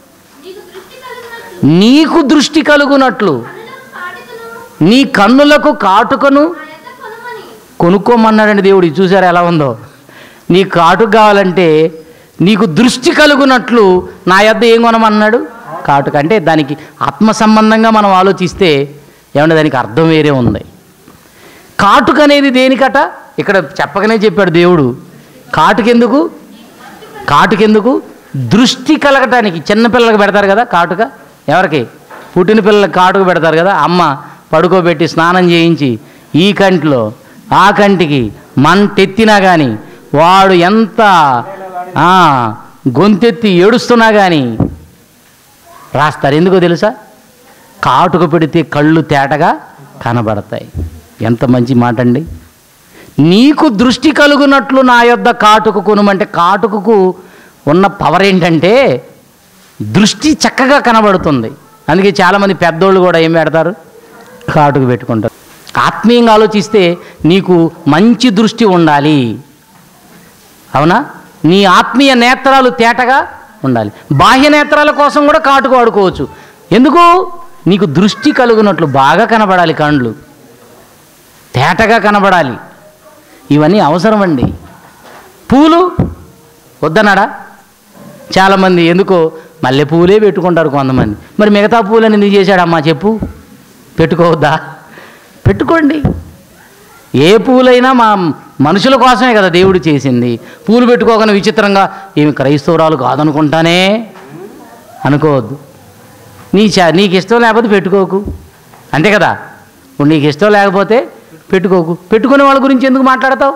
నీకు దృష్టి కలుగునట్లు నీ కన్నులకు కాటుకను కొనుక్కోమన్నాడండి దేవుడు ఇది చూసారా ఎలా ఉందో నీ కాటుక కావాలంటే నీకు దృష్టి కలుగునట్లు నా యొద్ద ఏం కొనమన్నాడు కాటుక అంటే దానికి ఆత్మ సంబంధంగా మనం ఆలోచిస్తే ఏమన్నా దానికి అర్థం వేరే ఉంది కాటుక అనేది దేనికట ఇక్కడ చెప్పకనే చెప్పాడు దేవుడు కాటుకెందుకు కాటుకెందుకు దృష్టి కలగటానికి చిన్నపిల్లలకు పెడతారు కదా కాటుక ఎవరికి పుట్టిన పిల్లలకు కాటుక పెడతారు కదా అమ్మ పడుకోబెట్టి స్నానం చేయించి ఈ కంటిలో ఆ కంటికి మంటెత్తినా కానీ వాడు ఎంత ఆ, గొంతెత్తి ఏడుస్తున్నా కానీ రాస్తారు ఎందుకో తెలుసా కాటుక పెడితే కళ్ళు తేటగా కనబడతాయి ఎంత మంచి మాట అండి నీకు దృష్టి కలుగునట్లు నా యొద్ద కాటుకు కొనుమంటే కాటుకకు ఉన్న పవర్ ఏంటంటే దృష్టి చక్కగా కనబడుతుంది అందుకే చాలామంది పెద్దోళ్ళు కూడా ఏం పెడతారు కాటుకు పెట్టుకుంటారు ఆత్మీయంగా ఆలోచిస్తే నీకు మంచి దృష్టి ఉండాలి అవునా నీ ఆత్మీయ నేత్రాలు తేటగా ఉండాలి బాహ్య నేత్రాల కోసం కూడా కాటుకు వాడుకోవచ్చు ఎందుకు నీకు దృష్టి కలుగునట్లు బాగా కనబడాలి కండ్లు తేటగా కనబడాలి ఇవన్నీ అవసరమండి పూలు వద్దన్నాడా చాలామంది ఎందుకో మల్లె పువ్వులే పెట్టుకుంటారు కొంతమంది మరి మిగతా పూలని ఎందుకు చేశాడమ్మా చెప్పు పెట్టుకోవద్దా పెట్టుకోండి ఏ పూలైనా మా మనుషుల కోసమే కదా దేవుడు చేసింది పూలు పెట్టుకోకుండా విచిత్రంగా ఏమి క్రైస్తవురాలు కాదనుకుంటానే అనుకోవద్దు నీ చా నీకు ఇష్టం లేకపోతే పెట్టుకోకు అంతే కదా ఇప్పుడు నీకు ఇష్టం లేకపోతే పెట్టుకోకు పెట్టుకునే వాళ్ళ గురించి ఎందుకు మాట్లాడతావు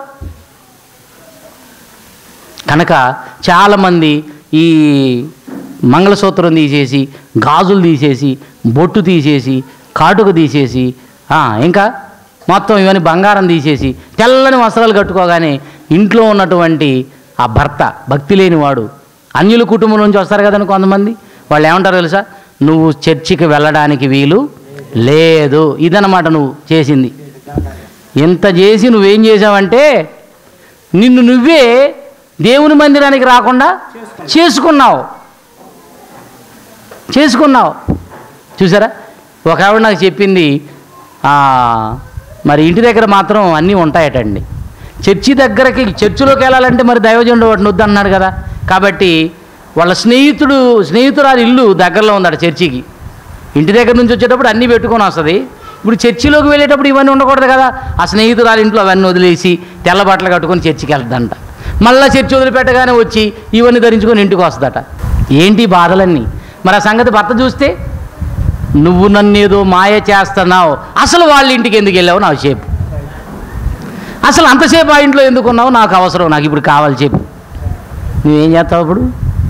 కనుక చాలామంది ఈ మంగళసూత్రం తీసేసి గాజులు తీసేసి బొట్టు తీసేసి కాటుక తీసేసి ఆ, ఇంకా మొత్తం ఇవన్నీ బంగారం తీసేసి తెల్లని వస్త్రాలు కట్టుకోగానే ఇంట్లో ఉన్నటువంటి ఆ భర్త భక్తి లేనివాడు అన్యుల కుటుంబం నుంచి వస్తారు కదండి కొంతమంది వాళ్ళు ఏమంటారు తెలుసా నువ్వు చర్చికి వెళ్ళడానికి వీలు లేదు ఇదన్నమాట నువ్వు చేసింది ఇంత చేసి నువ్వేం చేసావంటే నిన్ను నువ్వే దేవుని మందిరానికి రాకుండా చేసుకున్నావు చేసుకున్నావు చూసారా ఒక ఆవిడ నాకు చెప్పింది ఆ, మరి ఇంటి దగ్గర మాత్రం అన్నీ ఉంటాయటండి చర్చి దగ్గరకి చర్చిలోకి వెళ్ళాలంటే మరి దైవజనుడు వాటిని వద్దన్నాడు కదా కాబట్టి వాళ్ళ స్నేహితుడు స్నేహితురాలు ఇల్లు దగ్గరలో ఉందట చర్చికి ఇంటి దగ్గర నుంచి వచ్చేటప్పుడు అన్నీ పెట్టుకొని వస్తుంది ఇప్పుడు చర్చిలోకి వెళ్ళేటప్పుడు ఇవన్నీ ఉండకూడదు కదా ఆ స్నేహితురాలు ఇంట్లో అవన్నీ వదిలేసి తెల్ల బట్టలు కట్టుకొని చర్చికి వెళ్తుందంట మళ్ళీ చర్చి వదిలిపెట్టగానే వచ్చి ఇవన్నీ ధరించుకొని ఇంటికి వస్తుందట ఏంటి ఈ బాధలన్నీ మరి ఆ సంగతి భర్త చూస్తే నువ్వు నన్ను ఏదో మాయ చేస్తున్నావు అసలు వాళ్ళ ఇంటికి ఎందుకు వెళ్ళావు నాకు చెప్పు అసలు అంతసేపు ఆ ఇంట్లో ఎందుకు ఉన్నావు నాకు అవసరం నాకు ఇప్పుడు కావాలి చెప్పు నువ్వేం చేస్తావు ఇప్పుడు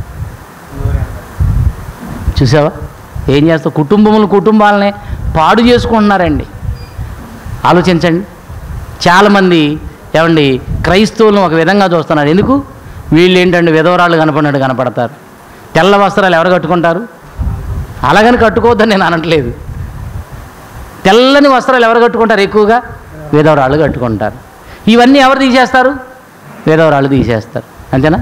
చూసావా ఏం చేస్తావు కుటుంబములు కుటుంబాలనే పాడు చేసుకుంటున్నారండి ఆలోచించండి చాలామంది ఏమండి క్రైస్తవులను ఒక విధంగా చూస్తున్నారు ఎందుకు వీళ్ళు ఏంటంటే విధవరాళ్ళు కనపడినట్టు కనపడతారు తెల్ల వస్త్రాలు ఎవరు కట్టుకుంటారు అలాగని కట్టుకోవద్దని నేను అనట్లేదు తెల్లని వస్త్రాలు ఎవరు కట్టుకుంటారు ఎక్కువగా విధవరాళ్ళు కట్టుకుంటారు ఇవన్నీ ఎవరు తీసేస్తారు విధవరాళ్ళు తీసేస్తారు అంతేనా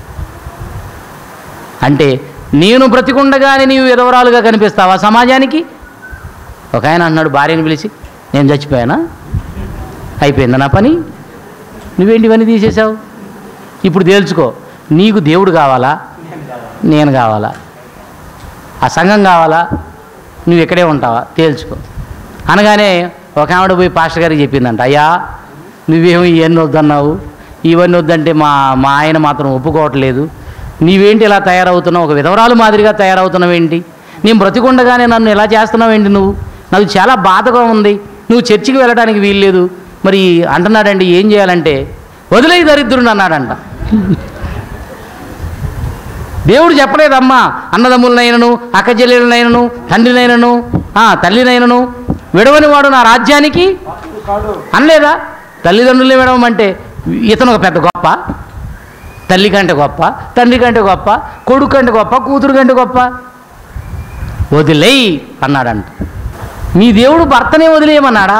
అంటే నేను బ్రతికుండగానే నీవు విధవరాలుగా కనిపిస్తావా సమాజానికి ఒక ఆయన అన్నాడు భార్యని పిలిచి నేను చచ్చిపోయానా అయిపోయిందా నా పని నువ్వేంటి ఇవన్నీ తీసేసావు ఇప్పుడు తేల్చుకో నీకు దేవుడు కావాలా నేను కావాలా ఆ సంఘం కావాలా నువ్వు ఇక్కడే ఉంటావా తేల్చుకో అనగానే ఒక ఆవిడ పోయి పాస్టర్ గారికి చెప్పిందంట అయ్యా నువ్వేమో ఇవన్నీ వద్దన్నావు ఇవన్నీ వద్దంటే మా మా ఆయన మాత్రం ఒప్పుకోవట్లేదు నీవేంటి ఇలా తయారవుతున్నావు ఒక విధవరాలు మాదిరిగా తయారవుతున్నావు ఏంటి నేను బ్రతికుండగానే నన్ను ఎలా చేస్తున్నావు ఏంటి నువ్వు నాకు చాలా బాధగా ఉంది నువ్వు చర్చికి వెళ్ళడానికి వీల్లేదు మరి అంటున్నాడండి ఏం చేయాలంటే వదిలేయి దరిద్రుడు అన్నాడంట దేవుడు చెప్పలేదమ్మా అన్నదమ్ములనైనను అక్కచెల్లెలనైనను తండ్రినైనను ఆ, తల్లినైనను విడవని వాడు నా రాజ్యానికి అనలేదా తల్లిదండ్రులే విడవమంటే ఇతను ఒక పెద్ద గొప్ప తల్లి కంటే గొప్ప తండ్రి కంటే గొప్ప కొడుకు కంటే గొప్ప కూతురు కంటే గొప్ప వదిలేయి అన్నాడంట మీ దేవుడు భర్తనే వదిలేయమన్నాడా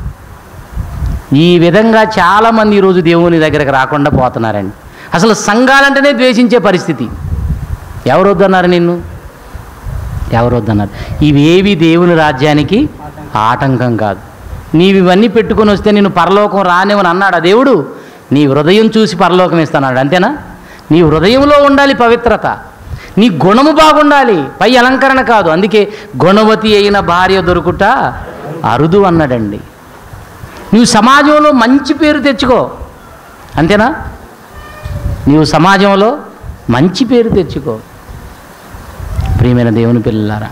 ఈ విధంగా చాలామంది ఈరోజు దేవుని దగ్గరకు రాకుండా పోతున్నారండి అసలు సంఘాలంటేనే ద్వేషించే పరిస్థితి ఎవరు వద్దన్నారు నిన్ను ఎవరు వద్దన్నారు ఇవేవి దేవుని రాజ్యానికి ఆటంకం కాదు నీవు ఇవన్నీ పెట్టుకొని వస్తే నేను పరలోకం రానివని అన్నాడు ఆ దేవుడు నీ హృదయం చూసి పరలోకం ఇస్తున్నాడు అంతేనా నీ హృదయంలో ఉండాలి పవిత్రత నీ గుణము బాగుండాలి పై అలంకరణ కాదు అందుకే గుణవతి అయిన భార్య దొరుకుట అరుదు అన్నాడండి నువ్వు సమాజంలో మంచి పేరు తెచ్చుకో అంతేనా నీవు సమాజంలో మంచి పేరు తెచ్చుకో ప్రియమైన దేవుని పిల్లలారా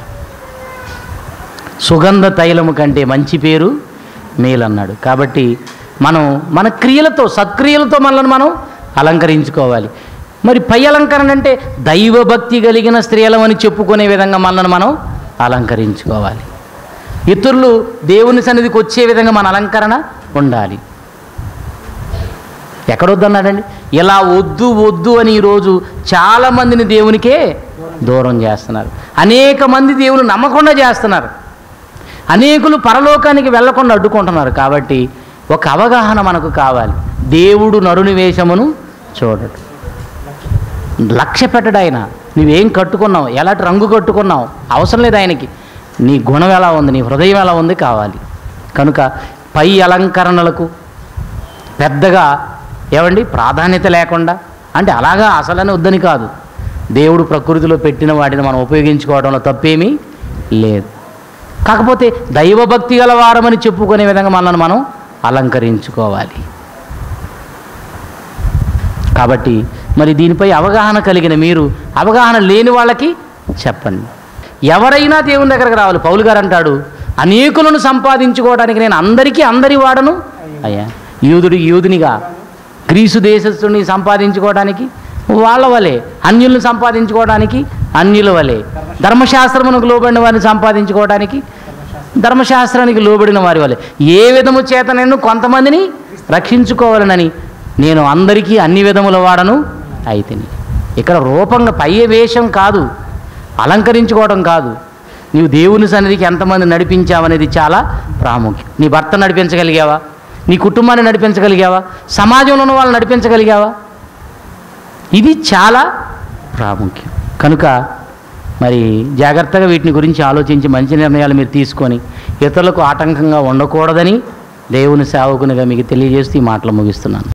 సుగంధ తైలము కంటే మంచి పేరు మేలన్నాడు కాబట్టి మనం మన క్రియలతో సత్క్రియలతో మనల్ని మనం అలంకరించుకోవాలి మరి పై అలంకరణ అంటే దైవభక్తి కలిగిన స్త్రీలమని చెప్పుకునే విధంగా మనల్ని మనం అలంకరించుకోవాలి ఇతరులు దేవుని సన్నిధికి వచ్చే విధంగా మన అలంకరణ ఉండాలి ఎక్కడ వద్దన్నాడండి ఇలా వద్దు వద్దు అని ఈరోజు చాలామందిని దేవునికే దూరం చేస్తున్నారు అనేక మంది దేవుని నమ్మకుండా చేస్తున్నారు అనేకులు పరలోకానికి వెళ్లకుండా అడ్డుకుంటున్నారు కాబట్టి ఒక అవగాహన మనకు కావాలి దేవుడు నరుని వేషమును చూడడు లక్ష్య పెట్టడు ఆయన నువ్వేం కట్టుకున్నావు ఎలాంటి రంగు కట్టుకున్నావు అవసరం లేదు ఆయనకి నీ గుణం ఎలా ఉంది నీ హృదయం ఎలా ఉంది కావాలి కనుక పై అలంకరణలకు పెద్దగా ఏమండి ప్రాధాన్యత లేకుండా అంటే అలాగా అసలని వద్దని కాదు దేవుడు ప్రకృతిలో పెట్టిన వాటిని మనం ఉపయోగించుకోవడంలో తప్పేమీ లేదు కాకపోతే దైవభక్తి గల వారమని చెప్పుకునే విధంగా మనల్ని మనం అలంకరించుకోవాలి కాబట్టి మరి దీనిపై అవగాహన కలిగిన మీరు అవగాహన లేని వాళ్ళకి చెప్పండి ఎవరైనా దేవుని దగ్గరకు రావాలి పౌలు గారు అంటాడు అనేకులను సంపాదించుకోవడానికి నేను అందరికీ అందరి వాడను అయ్యా యూదుడు యూదునిగా గ్రీసు దేశస్తుని సంపాదించుకోవడానికి వాళ్ళ వలె అన్యులను సంపాదించుకోవడానికి అన్యుల వలె ధర్మశాస్త్రమునకు లోబడిన వారిని సంపాదించుకోవడానికి ధర్మశాస్త్రానికి లోబడిన వారి వలె ఏ విధము చేత నేను కొంతమందిని రక్షించుకోవాలనని నేను అందరికీ అన్ని విధముల వాడను అయితిని ఇక్కడ రూపంగా పై వేషం కాదు అలంకరించుకోవడం కాదు నీవు దేవుని సన్నిధికి ఎంతమంది నడిపించావనేది చాలా ప్రాముఖ్యం నీ భర్త నడిపించగలిగావా నీ కుటుంబాన్ని నడిపించగలిగావా సమాజంలో ఉన్న వాళ్ళని నడిపించగలిగావా ఇది చాలా ప్రాముఖ్యం కనుక మరి జాగ్రత్తగా వీటిని గురించి ఆలోచించి మంచి నిర్ణయాలు మీరు తీసుకొని ఇతరులకు ఆటంకంగా ఉండకూడదని దేవుని సేవకునిగా మీకు తెలియజేస్తూ ఈ మాటలు ముగిస్తున్నాను